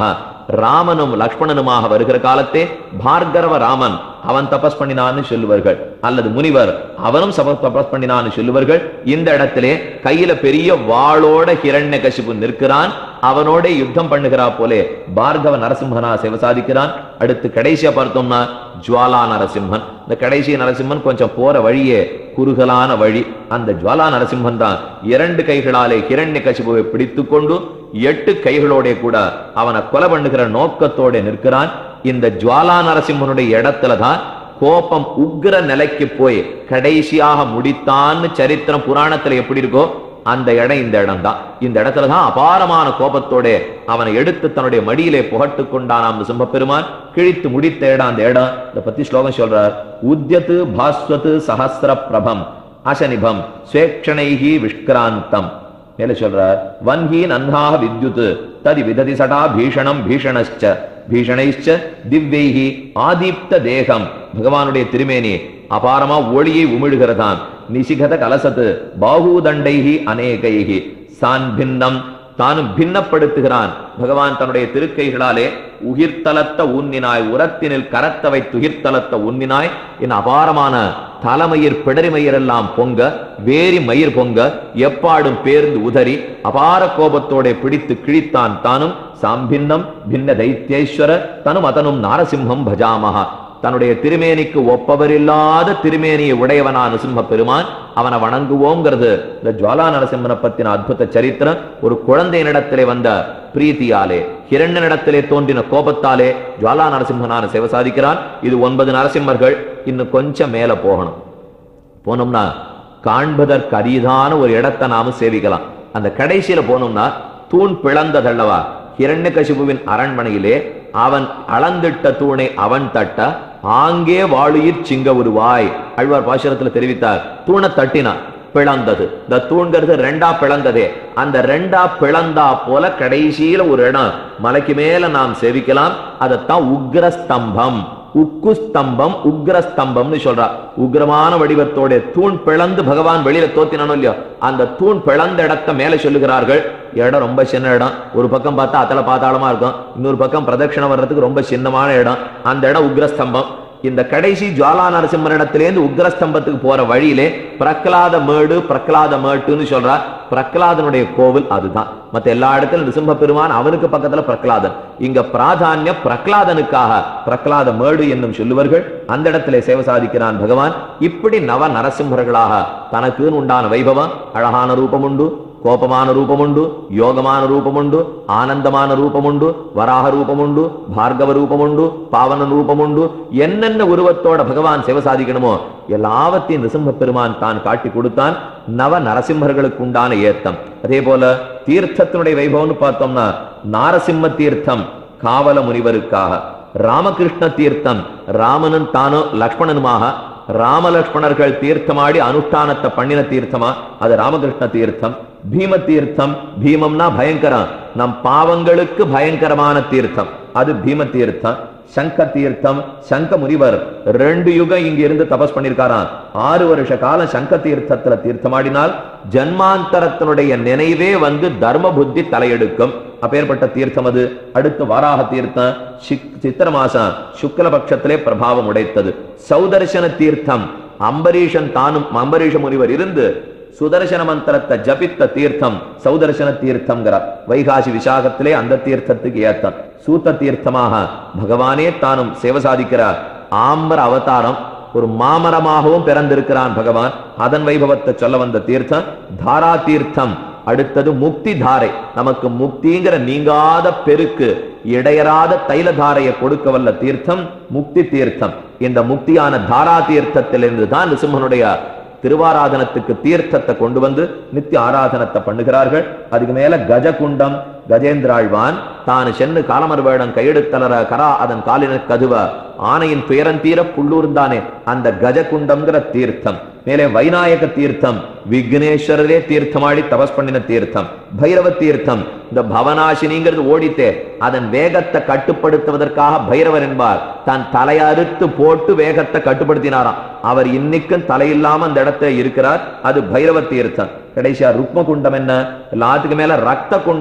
ராமனும் லக்ஷ்மணனுமாக வருகிற காலத்தே பார்கரவ ராமன் அவன் தபஸ் பண்ணினான்னு சொல்லுவார்கள் அல்லது முனிவர் அவனும் சப தபஸ் பண்ணினான்னு சொல்லுவார்கள் இந்த இடத்திலே கையில பெரிய வாளோட ஹிரண்ய கசிப்பு நிற்கிறான் அவனோட யுத்தம் பண்ணுகிறா போலே பார்கவ நரசிம்மனா சேவை சாதிக்கிறான் அடுத்து கடைசியா பார்த்தோம்னா ஜுவாலா நரசிம்மன் இந்த கடைசி நரசிம்மன் கொஞ்சம் போற வழியே குறுகலான வழி அந்த ஜுவாலா நரசிம்மன் தான் இரண்டு கைகளாலே ஹிரண்ய கசிபுவை பிடித்து கொண்டு எட்டு கைகளோட கூட அவனை கொலை பண்ணுகிற நோக்கத்தோட நிற்கிறான் இந்த ஜுவாலா நரசிம்மனுடைய இடத்துல தான் கோபம் உக்ர நிலைக்கு போய் கடைசியாக முடித்தான்னு சரித்திரம் புராணத்துல எப்படி இருக்கோ அந்த இடம் இந்த இடம் தான் இந்த இடத்துல தான் அபாரமான கோபத்தோட அவனை எடுத்து தன்னுடைய மடியிலே புகட்டு கொண்டானாம் சிம்ம பெருமான் கிழித்து முடித்த இடம் அந்த இடம் இத பத்தி ஸ்லோகம் சொல்றார் உத்யத்து பாஸ்வத்து சஹஸ்ர பிரபம் அசனிபம் ஸ்வேக்ஷணைகி விஷ்கிராந்தம் மேல சொல்றார் வன்ஹி நன்ஹாக வித்யுத் ததி விததி சடா பீஷணம் பீஷணச்ச பீஷணைச்ச திவ்யைஹி ஆதீப்த தேகம் பகவானுடைய திருமேனி அபாரமா ஒளியை உமிழுகிறதாம் நிசிகத கலசத்து பாகூதண்டைஹி அநேகைஹி சான் பின்னம் தானும் பின்னப்படுத்துகிறான் பகவான் தன்னுடைய திருக்கைகளாலே உயிர்த்தலத்த உன்னினாய் உரத்தினில் கரத்தவை துகிர்த்தலத்த உன்னினாய் என் அபாரமான தலைமயிர் பிடரிமயிர் எல்லாம் பொங்க வேரி மயிர் பொங்க எப்பாடும் பேர்ந்து உதறி அபார கோபத்தோட பிடித்து கிழித்தான் தானும் சாம்பின்னம் பின்ன தைத்தியேஸ்வர தனும் அதனும் நாரசிம்ஹம் பஜாமஹா தன்னுடைய திருமேனிக்கு ஒப்பவரில்லாத திருமேனியை உடையவனா நரசிம்ம பெருமான் அவனை வணங்குவோங்கிறது இந்த ஜுவாலா நரசிம்மனை பத்தின அற்புத சரித்திரம் ஒரு குழந்தையினிடத்திலே வந்த பிரீத்தியாலே ஹிரண்யனிடத்திலே தோன்றின கோபத்தாலே ஜுவாலா நரசிம்மனான சேவை சாதிக்கிறான் இது ஒன்பது நரசிம்மர்கள் இன்னும் கொஞ்சம் மேல போகணும் போனோம்னா காண்பதற்கு அரிதான ஒரு இடத்தை நாம சேவிக்கலாம் அந்த கடைசியில போனோம்னா தூண் பிளந்ததல்லவா ஹிரண்யகசிபுவின் அரண்மனையிலே அவன் அளந்திட்ட தூணை அவன் தட்ட ஆங்கே வாழுயிர் சிங்க உருவாய் அழ்வார் பாசுரத்துல தெரிவித்தார் தூணை தட்டினான் பிளந்தது இந்த தூண்கிறது ரெண்டா பிளந்ததே அந்த ரெண்டா பிளந்தா போல கடைசியில ஒரு இடம் மலைக்கு மேல நாம் சேவிக்கலாம் அதைத்தான் உக்ரஸ்தம்பம் உக்கு ஸ்தம்பம் உக்ர ஸ்தம்பம்னு சொல்றா உக்ரமான வடிவத்தோட தூண் பிளந்து பகவான் வெளியில தோத்தினானோ இல்லையோ அந்த தூண் பிளந்த இடத்த மேல சொல்லுகிறார்கள் இடம் ரொம்ப சின்ன இடம் ஒரு பக்கம் பார்த்தா அத்தல பாதாளமா இருக்கும் இன்னொரு பக்கம் பிரதட்சணம் வர்றதுக்கு ரொம்ப சின்னமான இடம் அந்த இடம் உக்ரஸ்தம்பம் இந்த கடைசி ஜுவாலா நரசிம்மனிடத்திலேருந்து உக்ரஸ்தம்பத்துக்கு போற வழியிலே பிரகலாத மேடு பிரகலாத மேட்டுன்னு சொல்றா பிரகலாதனுடைய கோவில் அதுதான் மத்த எல்லா இடத்திலும் நிருசிம்ம பெருமான் அவனுக்கு பக்கத்துல பிரகலாதன் இங்க பிராதானிய பிரகலாதனுக்காக பிரகலாத மேடு என்னும் சொல்லுவர்கள் அந்த இடத்திலே சேவை சாதிக்கிறான் பகவான் இப்படி நவ நரசிம்மர்களாக தனக்குன்னு உண்டான வைபவம் அழகான ரூபம் உண்டு கோபமான ரூபமுண்டு யோகமான ரூபமுண்டு ஆனந்தமான ரூபமுண்டு வராக ரூபமுண்டு பார்கவ ரூபமுண்டு பாவன ரூபமுண்டு என்னென்ன உருவத்தோட பகவான் சிவ சாதிக்கணுமோ எல்லாவற்றையும் நிருசிம்ம பெருமான் தான் காட்டி கொடுத்தான் நவ நரசிம்மர்களுக்கு உண்டான ஏத்தம் அதே போல தீர்த்தத்தினுடைய வைபவம்னு பார்த்தோம்னா நாரசிம்ம தீர்த்தம் காவல முனிவருக்காக ராமகிருஷ்ண தீர்த்தம் ராமனும் தானும் லக்ஷ்மணனுமாக ராமலக்ஷ்மணர்கள் தீர்த்தமாடி அனுஷ்டானத்தை பண்ணின தீர்த்தமா அது ராமகிருஷ்ண தீர்த்தம் பீம தீர்த்தம் பீமம்னா பயங்கரம் நம் பாவங்களுக்கு பயங்கரமான தீர்த்தம் அது பீம தீர்த்தம் சங்க தீர்த்தம் சங்க முனிவர் ரெண்டு யுகம் இங்க இருந்து தபஸ் பண்ணிருக்காராம் ஆறு வருஷ காலம் சங்க தீர்த்தத்துல தீர்த்தமாடினால் ஜன்மாந்தரத்தினுடைய நினைவே வந்து தர்ம புத்தி தலையெடுக்கும் அப்பேற்பட்ட தீர்த்தம் அது அடுத்து வாராக தீர்த்தம் சிக்- சித்திர மாசம் சுக்ல பட்சத்திலே பிரபாவம் உடைத்தது சௌதர்சன தீர்த்தம் அம்பரீஷன் தானும் அம்பரீஷ முனிவர் இருந்து சுதர்சன மந்திரத்தை ஜபித்த தீர்த்தம் சௌதர்சன தீர்த்தம்ங்கிறார் வைகாசி விசாகத்திலே அந்த தீர்த்தத்துக்கு ஏத்தம் சூத்த தீர்த்தமாக பகவானே தானும் சேவை சாதிக்கிறார் ஆம்பர அவதாரம் ஒரு மாமரமாகவும் பிறந்திருக்கிறான் பகவான் அதன் வைபவத்தை சொல்ல வந்த தீர்த்தம் தாரா தீர்த்தம் அடுத்தது முக்தி தாரை நமக்கு முக்திங்கிற நீங்காத பெருக்கு இடையராத தைல தாரையை கொடுக்க வல்ல தீர்த்தம் முக்தி தீர்த்தம் இந்த முக்தியான தாரா தீர்த்தத்திலிருந்து தான் நிருசிம்மனுடைய திருவாராதனத்துக்கு தீர்த்தத்தை கொண்டு வந்து நித்திய ஆராதனத்தை பண்ணுகிறார்கள் அதுக்கு மேல கஜகுண்டம் கஜேந்திராழ்வான் தான் சென்னு காலமர் வேடம் கையெடுத்தலர கரா அதன் காலின கதுவ ஆனையின் துயரந்தீர புள்ளூர்ந்தானே அந்த கஜகுண்டம்ங்கிற தீர்த்தம் மேலே வைநாயக தீர்த்தம் விக்னேஸ்வரரே தீர்த்தமாடி தபஸ் பண்ணின தீர்த்தம் பைரவ தீர்த்தம் இந்த பவனாசினிங்கிறது ஓடித்தே அதன் வேகத்தை கட்டுப்படுத்துவதற்காக பைரவர் என்பார் தன் தலையை அறுத்து போட்டு வேகத்தை கட்டுப்படுத்தினாராம் அவர் இன்னைக்கும் தலையில்லாம அந்த இடத்துல இருக்கிறார் அது பைரவ தீர்த்தம் கடைசியா ருக்ம குண்டம் என்ன எல்லாத்துக்கு மேல ரத்த குண்டம்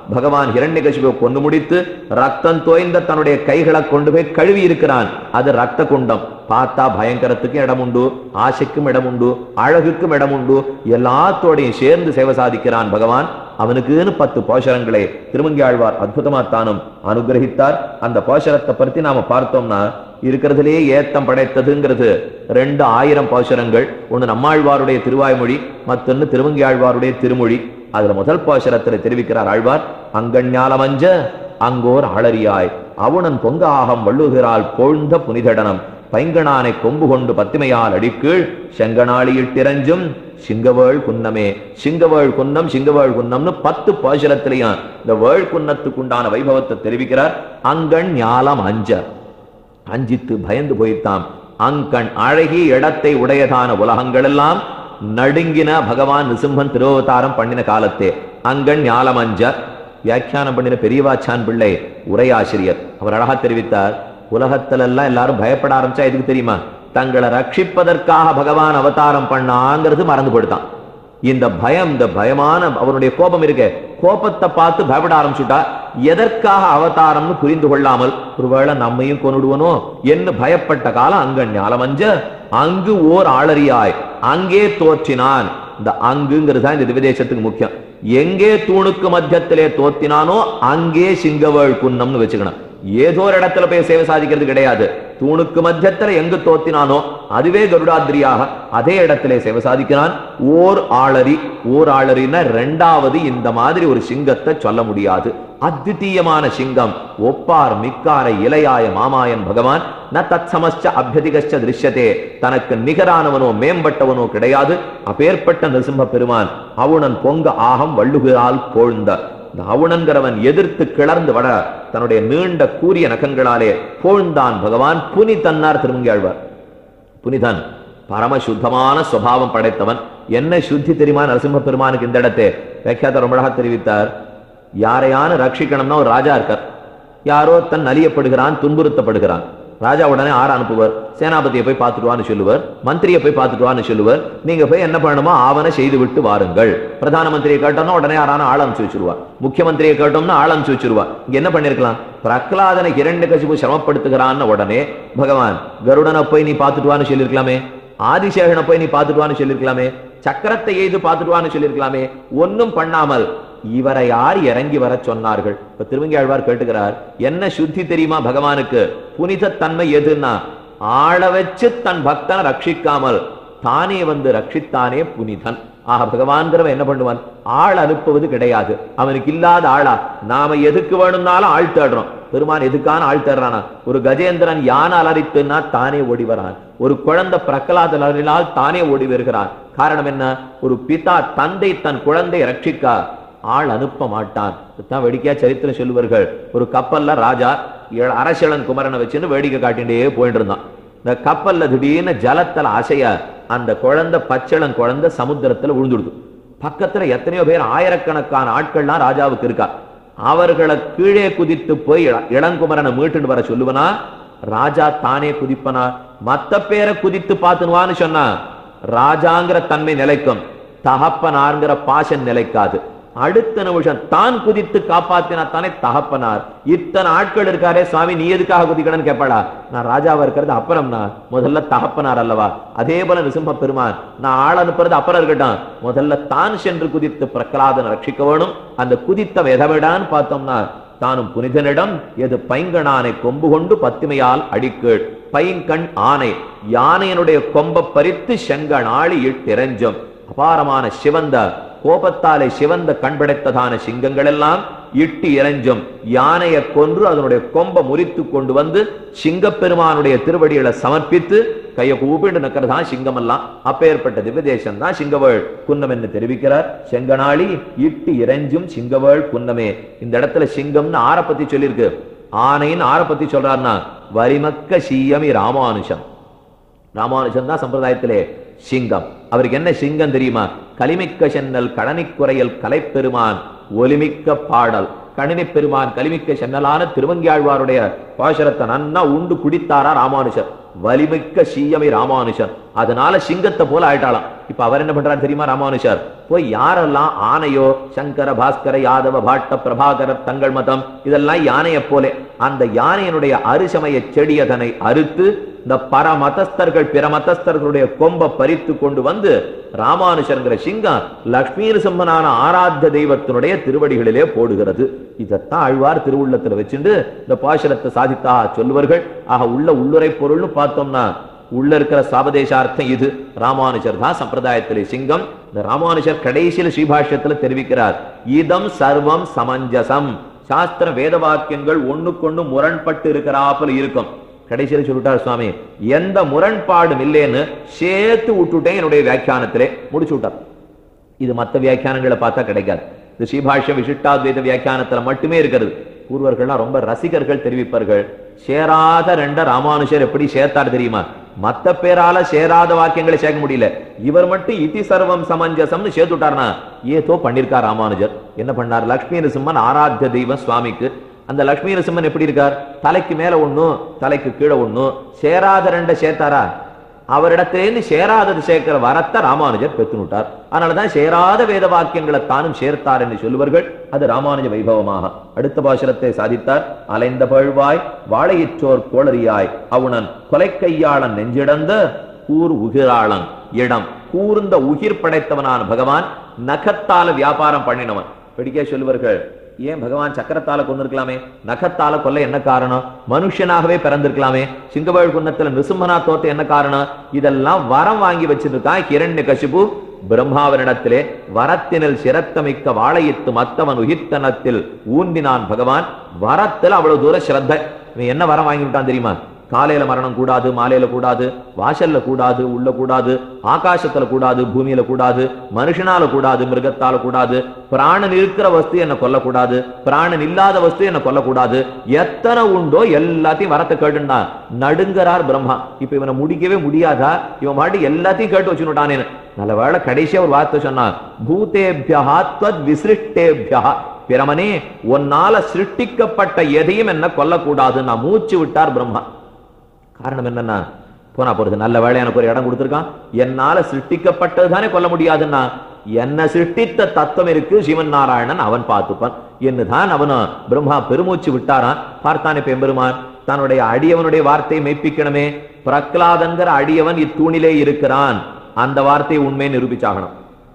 பகவான் ஹிரண்யகசிபுவை கொண்டு முடித்து ரத்தம் தோய்ந்த தன்னுடைய கைகளை கொண்டு போய் கழுவி இருக்கிறான் அது ரத்த குண்டம் பார்த்தா பயங்கரத்துக்கும் இடம் உண்டு ஆசைக்கும் இடம் உண்டு அழகுக்கும் இடம் உண்டு எல்லாத்தோடையும் சேர்ந்து சேவை சாதிக்கிறான் பகவான் அவனுக்குன்னு பத்து போஷரங்களை திருமங்கியாழ்வார் அற்புதமா தானும் அனுகிரகித்தார் அந்த போஷரத்தை பற்றி நாம பார்த்தோம்னா இருக்கிறதுலேயே ஏத்தம் படைத்ததுங்கிறது ரெண்டு ஆயிரம் போஷரங்கள் ஒண்ணு நம்மாழ்வாருடைய திருவாய்மொழி மற்றொன்னு திருமங்கியாழ்வாருடைய திருமொழி அதுல முதல் போஷரத்துல தெரிவிக்கிறார் ஆழ்வார் அங்கஞாலமஞ்ச அங்கோர் அலறியாய் அவுணன் பொங்க ஆகம் வள்ளுகிறாள் போழ்ந்த புனிதடனம் பைங்கணானை கொம்பு கொண்டு பத்திமையால் அடிக்கீழ் செங்கனாளியில் திரஞ்சும் சிங்கவேள் குன்னமே சிங்கவேள் குன்னம் சிங்கவேள் குன்னம்னு பத்து பாசுரத்திலையும் இந்த வேள் குன்னத்துக்குண்டான வைபவத்தை தெரிவிக்கிறார் அங்கண் ஞாலம் அஞ்ச அஞ்சித்து பயந்து போய்த்தாம் அங்கண் அழகி இடத்தை உடையதான உலகங்களெல்லாம் நடுங்கின பகவான் நிசிம்மன் திருவதாரம் பண்ணின காலத்தே அங்கண் ஞாலம் அஞ்ச வியாக்கியானம் பண்ணின பெரியவாச்சான் பிள்ளை உரையாசிரியர் அவர் அழகா தெரிவித்தார் உலகத்துல எல்லாம் எல்லாரும் பயப்பட ஆரம்பிச்சா எதுக்கு தெரியுமா தங்களை ரட்சிப்பதற்காக பகவான் அவதாரம் பண்ணாங்கிறது மறந்து போயிட்டான் இந்த பயம் இந்த பயமான அவனுடைய கோபம் இருக்க கோபத்தை பார்த்து பயப்பட ஆரம்பிச்சுட்டா எதற்காக அவதாரம்னு புரிந்து கொள்ளாமல் ஒருவேளை நம்மையும் கொண்டுடுவனோ என்று பயப்பட்ட காலம் அங்க ஞாலமஞ்ச அங்கு ஓர் ஆளறியாய் அங்கே தோற்றினான் இந்த அங்குங்கிறது தான் இந்த திவிதேசத்துக்கு முக்கியம் எங்கே தூணுக்கு மத்தியத்திலே தோத்தினானோ அங்கே சிங்கவேள் குன்னம்னு வச்சுக்கணும் ஏதோ ஒரு இடத்துல போய் சேவை சாதிக்கிறது கிடையாது தூணுக்கு மத்தியத்துல எங்கு தோத்தினானோ அதுவே கருடாதிரியாக அதே இடத்திலே சேவை சாதிக்கிறான் ஓர் ஆளரி ஓர் ஆளரின்னா ரெண்டாவது இந்த மாதிரி ஒரு சிங்கத்தை சொல்ல முடியாது அத்விதீயமான சிங்கம் ஒப்பார் மிக்கார இலையாய மாமாயன் பகவான் ந தத் சமஸ்ச அபியதிகச்ச திருஷ்யத்தே தனக்கு நிகரானவனோ மேம்பட்டவனோ கிடையாது அப்பேற்பட்ட நரசிம்ம பெருமான் அவுணன் பொங்க ஆகம் வள்ளுகிறால் போழ்ந்த இந்த அவுணன்கிறவன் எதிர்த்து கிளர்ந்து வட தன்னுடைய நீண்ட கூரிய நகங்களாலே போழ்ந்தான் பகவான் புனி தன்னார் திருமங்கியாழ்வார் புனிதன் பரம சுத்தமான சுவாவம் படைத்தவன் என்ன சுத்தி தெரியுமா நரசிம்ம பெருமானுக்கு இந்த இடத்தை வியாக்கியாத்த ரொம்ப அழகா தெரிவித்தார் யாரையான ரட்சிக்கணும்னா ஒரு ராஜா இருக்கார் யாரோ தன் நலியப்படுகிறான் துன்புறுத்தப்படுகிறான் ராஜா உடனே ஆற அனுப்புவர் சேனாபதியை போய் பார்த்துட்டு சொல்லுவார் மந்திரியை போய் பார்த்துட்டு சொல்லுவார் நீங்க போய் என்ன பண்ணணுமோ ஆவன செய்து விட்டு வாருங்கள் பிரதான மந்திரியை கேட்டோம்னா உடனே யாரான ஆள் அனுப்பிச்சு வச்சிருவார் முக்கியமந்திரியை கேட்டோம்னா ஆள் அனுப்பிச்சு வச்சிருவா இங்க என்ன பண்ணிருக்கலாம் பிரகலாதனை இரண்டு கசிப்பு சிரமப்படுத்துகிறான்னு உடனே பகவான் கருடனை போய் நீ பார்த்துட்டு வான்னு சொல்லியிருக்கலாமே ஆதிசேகனை போய் நீ பார்த்துட்டு வான்னு சொல்லியிருக்கலாமே சக்கரத்தை எய்து பார்த்துட்டு வான்னு சொல்லியிருக்கலாமே ஒன்னும் பண்ணாமல் இவரை யார் இறங்கி வர சொன்னார்கள் இப்ப திருவங்கியாழ்வார் கேட்டுக்கிறார் என்ன சுத்தி தெரியுமா பகவானுக்கு புனித தன்மை எதுன்னா ஆள வச்சு தன் பக்தனை ரட்சிக்காமல் தானே வந்து ரட்சித்தானே புனிதன் ஆக பகவான்கிறவன் என்ன பண்ணுவான் ஆள் அனுப்புவது கிடையாது அவனுக்கு இல்லாத ஆளா நாம எதுக்கு வேணும்னாலும் ஆள் தேடுறோம் பெருமான் எதுக்கான ஆள் தேடுறானா ஒரு கஜேந்திரன் யானை அலறித்துன்னா தானே ஓடி வரான் ஒரு குழந்தை பிரகலாத அலறினால் தானே ஓடி வருகிறான் காரணம் என்ன ஒரு பிதா தந்தை தன் குழந்தை ரட்சிக்க ஆள் அனுப்ப மாட்டான் இதுதான் வேடிக்கையா சரித்திரம் சொல்லுவார்கள் ஒரு கப்பல்ல ராஜா இள- அரசளன் குமரனை வச்சுன்னு வேடிக்கை காட்டிகிட்டே போயிட்டு இருந்தான் இந்த கப்பல்ல திடீர்னு ஜலத்துல அசைய அந்த குழந்தை பச்சளன் குழந்தை சமுத்திரத்துல விழுந்துடுது பக்கத்துல எத்தனையோ பேர் ஆயிரக்கணக்கான ஆட்கள்லாம் ராஜாவுக்கு இருக்கா அவர்களை கீழே குதித்து போய் இள- இளங்குமரனை மீட்டுன்னு வர சொல்லுவனா ராஜா தானே குதிப்பனா மத்த பேரை குதித்து பார்த்துனுவான்னு சொன்னா ராஜாங்கிற தன்மை நிலைக்கும் தகப்பனார்ங்கிற பாசம் நிலைக்காது அடுத்த நிமிஷம் தான் குதித்து காப்பாத்தினா தானே தகப்பனார் இத்தனை ஆட்கள் இருக்காரே சுவாமி நீ எதுக்காக குதிக்கணும்னு கேட்பாடா நான் ராஜாவா இருக்கிறது அப்புறம்னா முதல்ல தகப்பனார் அல்லவா அதே போல நிசிம்ம பெருமான் நான் ஆள் அனுப்புறது அப்புறம் இருக்கட்டும் முதல்ல தான் சென்று குதித்து பிரகலாதனை ரட்சிக்க வேணும் அந்த குதித்த எதவிடான்னு பார்த்தோம்னா தானும் புனிதனிடம் எது பைங்கணானை கொம்பு கொண்டு பத்திமையால் அடிக்கீழ் பைங்கண் ஆனை யானையினுடைய கொம்ப பறித்து செங்கணாளி இட்டிரஞ்சும் அபாரமான சிவந்த கோபத்தாலே சிவந்த கண்படைத்ததான சிங்கங்கள் எல்லாம் இட்டு இறைஞ்சும் யானையை கொன்று அதனுடைய கொம்ப முறித்து கொண்டு வந்து சிங்கப்பெருமானுடைய திருவடிகளை சமர்ப்பித்து கையை கூப்பிட்டு நிற்கிறதான் சிங்கம் எல்லாம் அப்பேற்பட்ட திவ்யதேசம் தான் சிங்கவேள் குன்னம் என்று தெரிவிக்கிறார் செங்கனாளி இட்டு இறைஞ்சும் சிங்கவேள் குன்னமே இந்த இடத்துல சிங்கம்னு ஆரை பத்தி சொல்லியிருக்கு ஆனைன்னு ஆரை பத்தி சொல்றாருன்னா வரிமக்க சீயமி ராமானுஷம் ராமானுஜன் தான் சம்பிரதாயத்திலே சிங்கம் அவருக்கு என்ன சிங்கம் தெரியுமா கலிமிக்க சென்னல் கடனிக்குறையல் கலைப்பெருமான் ஒலிமிக்க பாடல் கணினி பெருமான் கலிமிக்க சென்னலான திருவங்கியாழ்வாருடைய பாசுரத்தை நன்னா உண்டு குடித்தாரா ராமானுஜர் வலிமிக்க சீயமை ராமானுஜன் அதனால சிங்கத்தை போல ஆயிட்டாளாம் இப்ப அவர் என்ன பண்றாரு தெரியுமா ராமானுஷர் போய் யாரெல்லாம் ஆனையோ சங்கர பாஸ்கர யாதவ பாட்ட பிரபாகர தங்கள் மதம் இதெல்லாம் யானையை போலே அந்த யானையினுடைய அரிசமய செடியதனை அறுத்து இந்த பரமதஸ்தர்கள் பிற மதஸ்தர்களுடைய கொம்ப பறித்து கொண்டு வந்து ராமானுஷங்கிற சிங்கம் லக்ஷ்மி சிம்மனான ஆராத்திய தெய்வத்தினுடைய திருவடிகளிலே போடுகிறது இதைத்தான் ஆழ்வார் திருவுள்ளத்துல வச்சுண்டு இந்த பாசுரத்தை சாதித்தா சொல்லுவார்கள் ஆக உள்ள உள்ளுரை பொருள்னு பார்த்தோம்னா உள்ள இருக்கிற சாபதேசார்த்தம் இது ராமானுஜர் தான் சம்பிரதாயத்திலே சிங்கம் இந்த ராமானுஜர் கடைசியில ஸ்ரீபாஷ்யத்துல தெரிவிக்கிறார் இதம் சர்வம் சமஞ்சசம் சாஸ்திர வேத வாக்கியங்கள் ஒண்ணுக்கொண்ணு முரண்பட்டு இருக்கிறாப்புல இருக்கும் கடைசியில் சொல்லிட்டார் சுவாமி எந்த முரண்பாடும் இல்லைன்னு சேர்த்து விட்டுட்டேன் என்னுடைய வியாக்கியானத்திலே முடிச்சு விட்டார் இது மத்த வியாக்கியானங்களை பார்த்தா கிடைக்காது இது ஸ்ரீபாஷ்ய விசிஷ்டாத்வைத வியாக்கியானத்துல மட்டுமே இருக்கிறது பூர்வர்கள்லாம் ரொம்ப ரசிகர்கள் தெரிவிப்பார்கள் சேராத ரெண்ட ராமானுஷர் எப்படி சேர்த்தார் தெரியுமா மத்த பேரால சேராத வாக்கியங்களை சேர்க்க முடியல இவர் மட்டும் இதி சர்வம் சமஞ்சசம்னு சேர்த்துட்டார்னா ஏதோ பண்ணிருக்கார் ராமானுஜர் என்ன பண்ணார் லக்ஷ்மி நரசிம்மன் ஆராத்திய தெய்வம் சுவாமிக்கு அந்த லக்ஷ்மி நரசிம்மன் எப்படி இருக்கார் தலைக்கு மேல ஒண்ணும் தலைக்கு கீழே ஒண்ணும் சேராத ரெண்ட சேர்த்தாரா அவரிடத்திலேருந்து சேராதது சேர்க்கிற வரத்தை ராமானுஜர் பெற்றுனுட்டார் அதனாலதான் சேராத வேத வாக்கியங்களை தானும் சேர்த்தார் என்று சொல்லுவார்கள் அது ராமானுஜ வைபவமாக அடுத்த பாசுரத்தை சாதித்தார் அலைந்த பழ்வாய் வாழையிற்றோர் கோளரியாய் அவுணன் கொலைக்கையாளன் நெஞ்சிடந்த கூர் உகிராளன் இடம் கூர்ந்த உயிர் படைத்தவனான பகவான் நகத்தால வியாபாரம் பண்ணினவன் படிக்க சொல்லுவார்கள் ஏன் பகவான் சக்கரத்தால கொண்டிருக்கலாமே நகத்தால கொல்ல என்ன காரணம் மனுஷனாகவே பிறந்திருக்கலாமே சிங்கவேள் குன்னத்துல நிருசிம்மனா தோத்த என்ன காரணம் இதெல்லாம் வரம் வாங்கி வச்சிருக்கான் கிரண்ய கசிபு பிரம்மாவனிடத்திலே வரத்தினில் சிரத்தமிக்க வாழையித்து மத்தவன் உயிர்த்தனத்தில் ஊன்றினான் பகவான் வரத்தில் அவ்வளவு தூர சிரத்தை இவன் என்ன வரம் வாங்கி விட்டான் தெரியுமா காலையில மரணம் கூடாது மாலையில கூடாது வாசல்ல கூடாது உள்ள கூடாது ஆகாசத்துல கூடாது பூமியில கூடாது மனுஷனால கூடாது மிருகத்தால கூடாது பிராணன் இருக்கிற வஸ்து என்ன கொல்லக்கூடாது பிராணன் இல்லாத வஸ்து என்ன கொல்லக்கூடாது எத்தனை உண்டோ எல்லாத்தையும் வரத்தை கேட்டுனா நடுங்கறார் பிரம்மா இப்ப இவனை முடிக்கவே முடியாதா இவன் மாட்டி எல்லாத்தையும் கேட்டு வச்சுட்டானே நல்ல வேளை கடைசியா ஒரு வார்த்தை சொன்னான் பூதேபியா தத் விசிருஷ்டேபியா பிரமனே உன்னால சிருஷ்டிக்கப்பட்ட எதையும் என்ன கொல்லக்கூடாது நான் மூச்சு விட்டார் பிரம்மா காரணம் என்னன்னா போனா போறது நல்ல வேலை எனக்கு ஒரு இடம் கொடுத்திருக்கான் என்னால சிருஷ்டிக்கப்பட்டது தானே கொல்ல முடியாதுன்னா என்ன சிருஷ்டித்த தத்துவம் இருக்கு சிவன் நாராயணன் அவன் பார்த்துப்பான் என்னதான் அவனும் பிரம்மா பெருமூச்சு விட்டாரான் பார்த்தான் இப்ப எம்பெருமான் தன்னுடைய அடியவனுடைய வார்த்தையை மெய்ப்பிக்கணுமே பிரகலாதன்கிற அடியவன் இத்தூணிலே இருக்கிறான் அந்த வார்த்தையை உண்மையை நிரூபிச்சாகணும்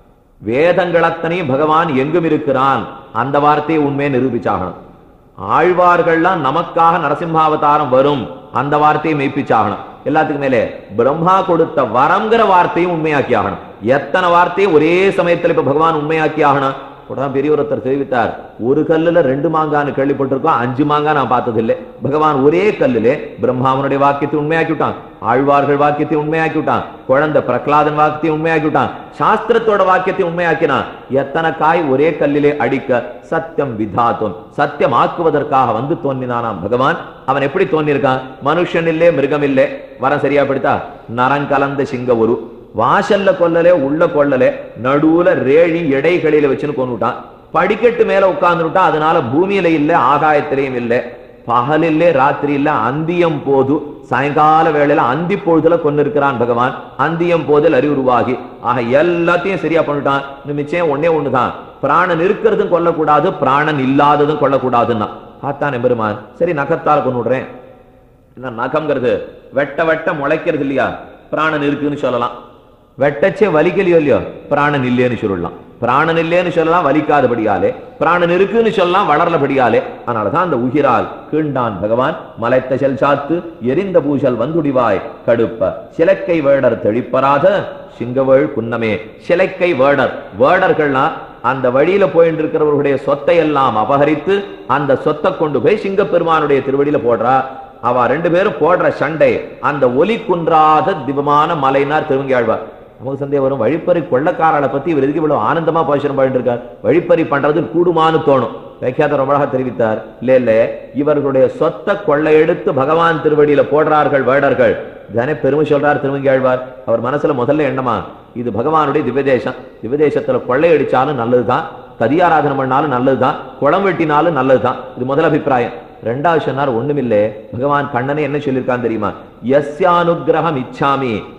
வேதங்கள் அத்தனையும் பகவான் எங்கும் இருக்கிறான் அந்த வார்த்தையை உண்மையை நிரூபிச்சாகணும் ஆழ்வார்கள்லாம் நமக்காக நரசிம்மாவதாரம் வரும் அந்த வார்த்தையை மெய்ப்பிச்சாகணும் எல்லாத்துக்கும் மேலே பிரம்மா கொடுத்த வரங்கிற வார்த்தையும் உண்மையாக்கி ஆகணும் எத்தனை வார்த்தையும் ஒரே சமயத்துல இப்ப பகவான் உண்மையாக்கி ஆகணும் உடனே பெரிய ஒருத்தர் தெரிவித்தார் ஒரு கல்லுல ரெண்டு மாங்கான்னு கேள்விப்பட்டிருக்கோம் அஞ்சு மாங்கா நான் பார்த்தது இல்லை பகவான் ஒரே கல்லுலே பிரம்மாவனுடைய வாக்கியத்தை உண்மையாக்கி விட்டான் ஆழ்வார்கள் வாக்கியத்தை உண்மையாக்கி விட்டான் குழந்தை பிரகலாதன் வாக்கியத்தை உண்மையாக்கி விட்டான் சாஸ்திரத்தோட வாக்கியத்தை உண்மையாக்கினான் எத்தனை காய் ஒரே கல்லிலே அடிக்க சத்தியம் விதாத்துவம் சத்தியம் ஆக்குவதற்காக வந்து தோன்றினானாம் பகவான் அவன் எப்படி தோன்றியிருக்கான் மனுஷன் இல்லே மிருகம் இல்லே வரம் சரியா படுத்தா நரங்கலந்த சிங்க ஒரு வாசல்ல கொல்லலே உள்ள கொல்லலே நடுவுல ரேழி எடைகளில வச்சுன்னு கொண்டுட்டான் படிக்கட்டு மேல உட்கார்ந்துட்டான் அதனால பூமியில இல்ல ஆகாயத்திலையும் இல்ல பகல் இல்ல ராத்திரி இல்ல அந்தியம் போது சாயங்கால வேளையில அந்தி பொழுதுல கொண்டிருக்கிறான் பகவான் அந்தியம் போதில் அறிவுருவாகி ஆக எல்லாத்தையும் சரியா பண்ணிட்டான் இந்த மிச்சம் ஒன்னே ஒண்ணுதான் பிராணன் இருக்கிறதும் கொல்லக்கூடாது பிராணன் இல்லாததும் கொல்லக்கூடாதுன்னா பார்த்தான் எம்பெருமான் சரி நகத்தால் கொண்டு விடுறேன் என்ன நகம்ங்கிறது வெட்ட வெட்ட முளைக்கிறது இல்லையா பிராணன் இருக்குன்னு சொல்லலாம் வெட்டச்சே வலிக்கலையோ இல்லையோ பிராணன் இல்லைன்னு சொல்லலாம் பிராணன் இல்லைன்னு சொல்லலாம் வலிக்காதபடியாலே பிராணன் இருக்குன்னு சொல்லலாம் வளரலபடியாலே அதனாலதான் அந்த உகிரால் கீண்டான் பகவான் மலைத்த செல் சாத்து எரிந்த பூசல் வந்துடிவாய் கடுப்ப சிலக்கை வேடர் தெளிப்பராத சிங்கவேள் குன்னமே சிலைக்கை வேடர் வேடர்கள்னா அந்த வழியில போயிட்டு இருக்கிறவர்களுடைய சொத்தை எல்லாம் அபகரித்து அந்த சொத்தை கொண்டு போய் சிங்கப்பெருமானுடைய திருவடியில போடுறா அவ ரெண்டு பேரும் போடுற சண்டை அந்த ஒலி குன்றாத திவமான மலைனார் திருவங்கியாழ்வார் நமக்கு சந்தேகம் வரும் வழிப்பறி கொள்ளக்காரனை பத்தி இவர் எதுக்கு இவ்வளவு ஆனந்தமா பாசனம் பண்ணிட்டு இருக்கார் வழிப்பறி பண்றது கூடுமான்னு தோணும் வியாக்கியாத ரொம்ப அழகா தெரிவித்தார் இல்ல இல்ல இவர்களுடைய சொத்த கொள்ளையெடுத்து பகவான் திருவடியில போடுறார்கள் வேடர்கள் தானே பெருமை சொல்றார் திருவங்கியாழ்வார் அவர் மனசுல முதல்ல எண்ணமா இது பகவானுடைய திவ்யதேசம் திவ்யதேசத்துல கொள்ளையடிச்சாலும் நல்லதுதான் கதியாராதனை பண்ணாலும் நல்லதுதான் குளம் வெட்டினாலும் நல்லதுதான் இது முதல் அபிப்பிராயம் ரெண்டாவது சொன்னார் ஒண்ணுமில்லே பகவான் கண்ணனே என்ன சொல்லியிருக்கான் தெரியுமா எஸ்யானுகிரகம் இச்சாமி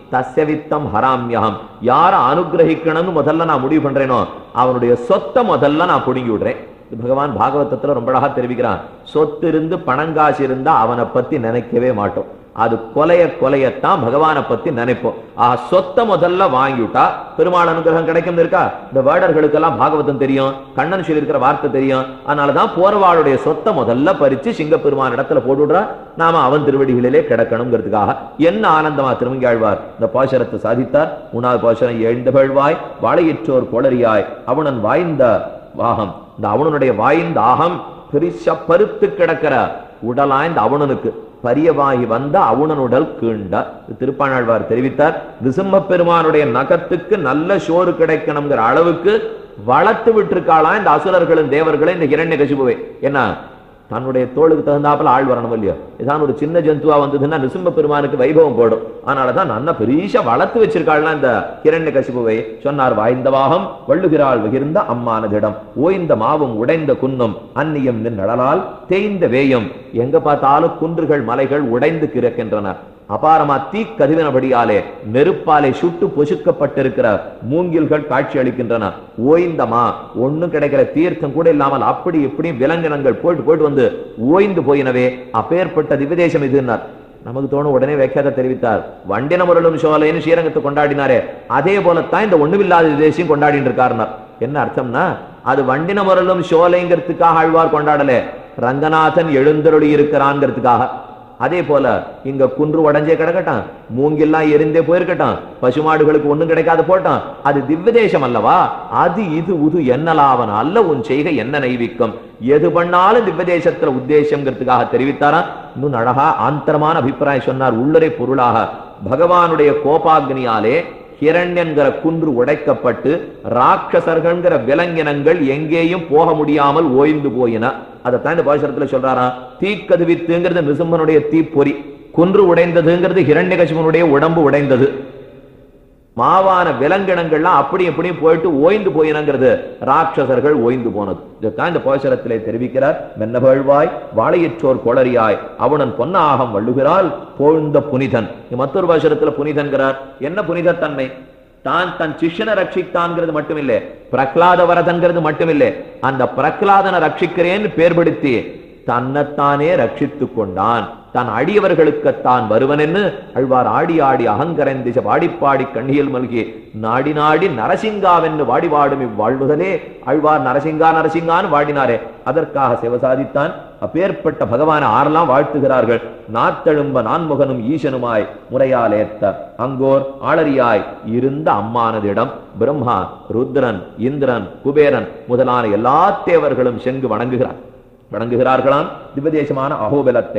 தஸ்ய வித்தம் ஹராமியகம் யார அனுகிரகிக்கணும்னு முதல்ல நான் முடிவு பண்றேனோ அவனுடைய சொத்தை முதல்ல நான் புடுங்கி விடுறேன் இது பகவான் பாகவதத்துல ரொம்ப அழகா தெரிவிக்கிறான் சொத்து இருந்து பணங்காசு இருந்தா அவனை பத்தி நினைக்கவே மாட்டோம் அது கொலைய கொலையத்தான் பகவானை பத்தி நினைப்போம் ஆஹ் சொத்தை முதல்ல வாங்கிவிட்டா பெருமாள் அனுகிரகம் கிடைக்கும் இருக்கா இந்த வேடர்களுக்கெல்லாம் பாகவதம் தெரியும் கண்ணன் சொல்லி இருக்கிற வார்த்தை தெரியும் அதனாலதான் போர்வாளுடைய சொத்தை முதல்ல பறிச்சு சிங்க பெருமான் இடத்துல போட்டுடுறா நாம அவன் திருவடிகளிலே கிடக்கணுங்கிறதுக்காக என்ன ஆனந்தமா திருமங்கியாழ்வார் இந்த பாசரத்தை சாதித்தார் மூணாவது பாசரம் எழுந்த பேழ்வாய் வாழையிற்றோர் கோளரியாய் அவனன் வாய்ந்த வாகம் இந்த அவனுடைய வாய்ந்த ஆகம் பெரிச பருத்து கிடக்கிற உடலாய்ந்த அவனனுக்கு பரியவாகி வந்த அவுணனுடல் கீண்ட திருப்பாணாழ்வார் தெரிவித்தார் நிசிம்ம பெருமானுடைய நகத்துக்கு நல்ல சோறு கிடைக்கணுங்கிற அளவுக்கு வளர்த்து விட்டிருக்காளாம் இந்த அசுரர்களும் தேவர்களும் இந்த இரண்ய கசிபுவை என்ன தன்னுடைய தோளுக்கு தகுந்தாப்புல ஆள் வரணும் இல்லையோ இதான் ஒரு சின்ன ஜந்துவா வந்ததுன்னா நிசிம்ம பெருமானுக்கு வைபவம் போடும் அதனாலதான் நல்ல பெரிய வளர்த்து வச்சிருக்காள்லாம் இந்த கிரண்ய கசிபுவை சொன்னார் வாய்ந்தவாகம் வள்ளுகிறாள் விகிர்ந்த அம்மானதிடம் ஓய்ந்த மாவும் உடைந்த குன்னும் அந்நியம் நின்னடலால் தேய்ந்த வேயம் எங்க பார்த்தாலும் குன்றுகள் மலைகள் உடைந்து கிடக்கின்றன அபாரமா தீக்கதிவினபடியாலே நெருப்பாலே சுட்டு பொசுக்கப்பட்டிருக்கிற மூங்கில்கள் காட்சி அளிக்கின்றன ஓய்ந்தமா ஒண்ணும் கிடைக்கிற தீர்த்தம் கூட இல்லாமல் அப்படி இப்படி விலங்கினங்கள் போயிட்டு போயிட்டு வந்து ஓய்ந்து போயினவே அப்பேற்பட்ட திவ்யதேசம் இதுன்னார் நமக்கு தோணும் உடனே வியாக்கியாத தெரிவித்தார் வண்டின முரளும் சோலைன்னு ஸ்ரீரங்கத்தை கொண்டாடினாரே அதே போலத்தான் இந்த ஒண்ணுமில்லாத தேசியம் கொண்டாடிட்டு இருக்காருனார் என்ன அர்த்தம்னா அது வண்டின முரளும் சோலைங்கிறதுக்காக ஆழ்வார் கொண்டாடல ரங்கநாதன் எழுந்தருளி இருக்கிறான்ங்கிறதுக்காக அதே போல இங்க குன்று உடஞ்சே கிடக்கட்டும் மூங்கெல்லாம் எரிந்தே போயிருக்கட்டும் பசுமாடுகளுக்கு ஒண்ணும் கிடைக்காது போட்டோம் அது திவ்யதேசம் அல்லவா அது இது உது என்னலாவன அல்ல உன் செய்கை என்ன நைவிக்கும் எது பண்ணாலும் திவ்யதேசத்துல உத்தேசம்ங்கிறதுக்காக தெரிவித்தாராம் இன்னும் அழகா ஆந்தரமான அபிப்பிராயம் சொன்னார் உள்ளரை பொருளாக பகவானுடைய கோபாக்னியாலே ஹிரண்யன்கிற குன்று உடைக்கப்பட்டு ராட்சசர்கள்ங்கிற விலங்கினங்கள் எங்கேயும் போக முடியாமல் ஓய்ந்து போயின அதைத்தான் இந்த பாசரத்துல சொல்றாராம் தீக்கதுவித்துங்கிறது நிசும்பனுடைய தீப்பொறி குன்று உடைந்ததுங்கிறது ஹிரண்யகசிபனுடைய உடம்பு உடைந்தது மாவான விலங்கினங்கள்லாம் அப்படி இப்படியும் போயிட்டு ஓய்ந்து போயினங்கிறது ராட்சசர்கள் ஓய்ந்து போனது இதுதான் இந்த போசரத்திலே தெரிவிக்கிறார் மென்னபழ்வாய் வாழையற்றோர் கொளரியாய் அவனன் பொன்னாகம் வள்ளுகிறாள் போழ்ந்த புனிதன் மற்றொரு பாசரத்துல புனிதன்கிறார் என்ன புனிதத்தன்மை தான் தன் சிஷ்யனை ரட்சித்தான்ங்கிறது மட்டுமில்லை பிரகலாத வரதன்கிறது மட்டுமில்லை அந்த பிரகலாதனை ரட்சிக்கிறேன்னு பேர்படுத்தி தன்னைத்தானே ரட்சித்துக் கொண்டான் தான் அடியவர்களுக்கு தான் வருவன் என்று அழ்வார் ஆடி ஆடி அகங்கரந்திச பாடிப்பாடி கண்ணியல் மல்கி நாடி நாடி நரசிங்காவென்று வாடி வாடும் இவ்வாழ்வுதலே அழ்வார் நரசிங்கா நரசிங்கான்னு வாடினாரே அதற்காக சிவசாதித்தான் அப்பேற்பட்ட பகவான ஆரெல்லாம் வாழ்த்துகிறார்கள் நாத்தெழும்ப நான்முகனும் ஈசனுமாய் முறையாலேத்த அங்கோர் ஆளரியாய் இருந்த அம்மானதிடம் பிரம்மா ருத்ரன் இந்திரன் குபேரன் முதலான எல்லா தேவர்களும் செங்கு வணங்குகிறார் வணங்குகிறார்களாம் திவ்யதேசமான அகோபலத்தை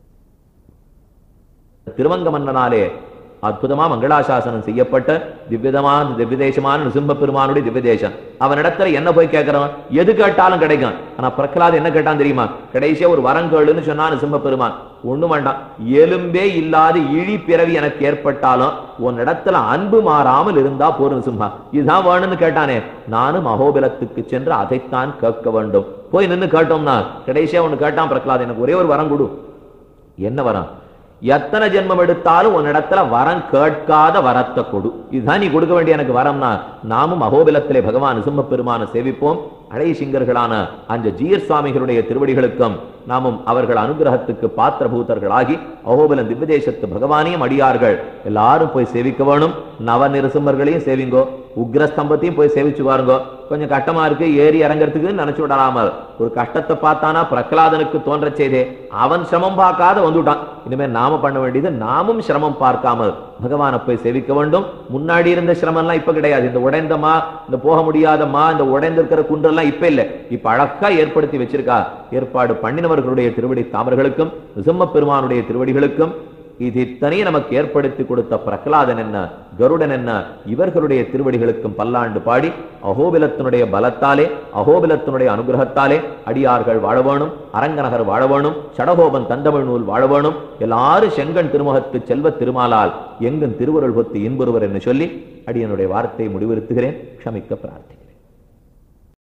திருவங்க மன்னனாலே அற்புதமா மங்களாசாசனம் செய்யப்பட்ட திவ்யதமான திவ்யதேசமான நிசிம்ப பெருமானுடைய திவ்யதேசம் அவனிடத்துல என்ன போய் கேட்கிறவன் எது கேட்டாலும் கிடைக்கும் ஆனா பிரகலாத் என்ன கேட்டான் தெரியுமா கடைசியா ஒரு வரங்கேளுன்னு சொன்னா நிசிம்ப பெருமான் ஒண்ணும் வேண்டாம் எலும்பே இல்லாத இழி பிறவி எனக்கு ஏற்பட்டாலும் உன் இடத்துல அன்பு மாறாமல் இருந்தா போரும் சிம்ஹா இதுதான் வேணும்னு கேட்டானே நானும் அகோபலத்துக்கு சென்று அதைத்தான் கேட்க வேண்டும் போய் நின்னு கேட்டோம்னா கடைசியா ஒண்ணு கேட்டான் பிரகலாத் எனக்கு ஒரே ஒரு வரம் கொடு என்ன வரம் எத்தனை ஜென்மம் எடுத்தாலும் உன்னிடத்துல வரம் கேட்காத வரத்தை கொடு இதுதான் நீ கொடுக்க வேண்டிய எனக்கு வரம்னா நாமும் அகோபிலத்திலே பகவான் நிசும்ம பெருமான சேவிப்போம் அழை சிங்கர்களான அந்த ஜீயர் சுவாமிகளுடைய திருவடிகளுக்கும் நாமும் அவர்கள் அனுகிரகத்துக்கு பாத்திரபூதர்களாகி அகோபலம் திவ்யதேசத்து பகவானையும் அடியார்கள் எல்லாரும் போய் சேவிக்க வேணும் நவ நிருசிம்மர்களையும் சேவிங்கோ உக்ரஸ்தம்பத்தையும் போய் சேவிச்சு பாருங்க கொஞ்சம் கட்டமா இருக்கு ஏறி இறங்கறதுக்கு நினைச்சு விடலாமல் ஒரு கஷ்டத்தை பார்த்தானா பிரகலாதனுக்கு தோன்ற செய்தே அவன் சிரமம் பார்க்காத வந்துட்டான் இனிமே நாம பண்ண வேண்டியது நாமும் சிரமம் பார்க்காமல் பகவானை போய் சேவிக்க வேண்டும் முன்னாடி இருந்த சிரமம் எல்லாம் இப்ப கிடையாது இந்த உடைந்தமா இந்த போக முடியாதமா இந்த உடைந்திருக்கிற குன்றெல்லாம் இப்ப இல்ல இப்ப அழகா ஏற்படுத்தி வச்சிருக்கா ஏற்பாடு பண்ணினவர்களுடைய திருவடி தாமர்களுக்கும் நிசம்ம பெருமானுடைய திருவடிகளுக்கும் இது இத்தனையும் நமக்கு ஏற்படுத்தி கொடுத்த பிரகலாதன் என்ன கருடன் என்ன இவர்களுடைய திருவடிகளுக்கும் பல்லாண்டு பாடி அகோபிலத்தினுடைய பலத்தாலே அகோபிலத்தினுடைய அனுகிரகத்தாலே அடியார்கள் வாழ வேணும் அரங்கநகர் வாழ வேணும் சடகோபன் தந்தமிழ் நூல் வாழ வேணும் எல்லாரும் செங்கன் திருமுகத்து செல்வ திருமாலால் எங்கன் திருவருள் பொத்து இன்புறுவர் என்று சொல்லி அடியனுடைய வார்த்தையை முடிவிறுத்துகிறேன் க்ஷமிக்க பிரார்த்தி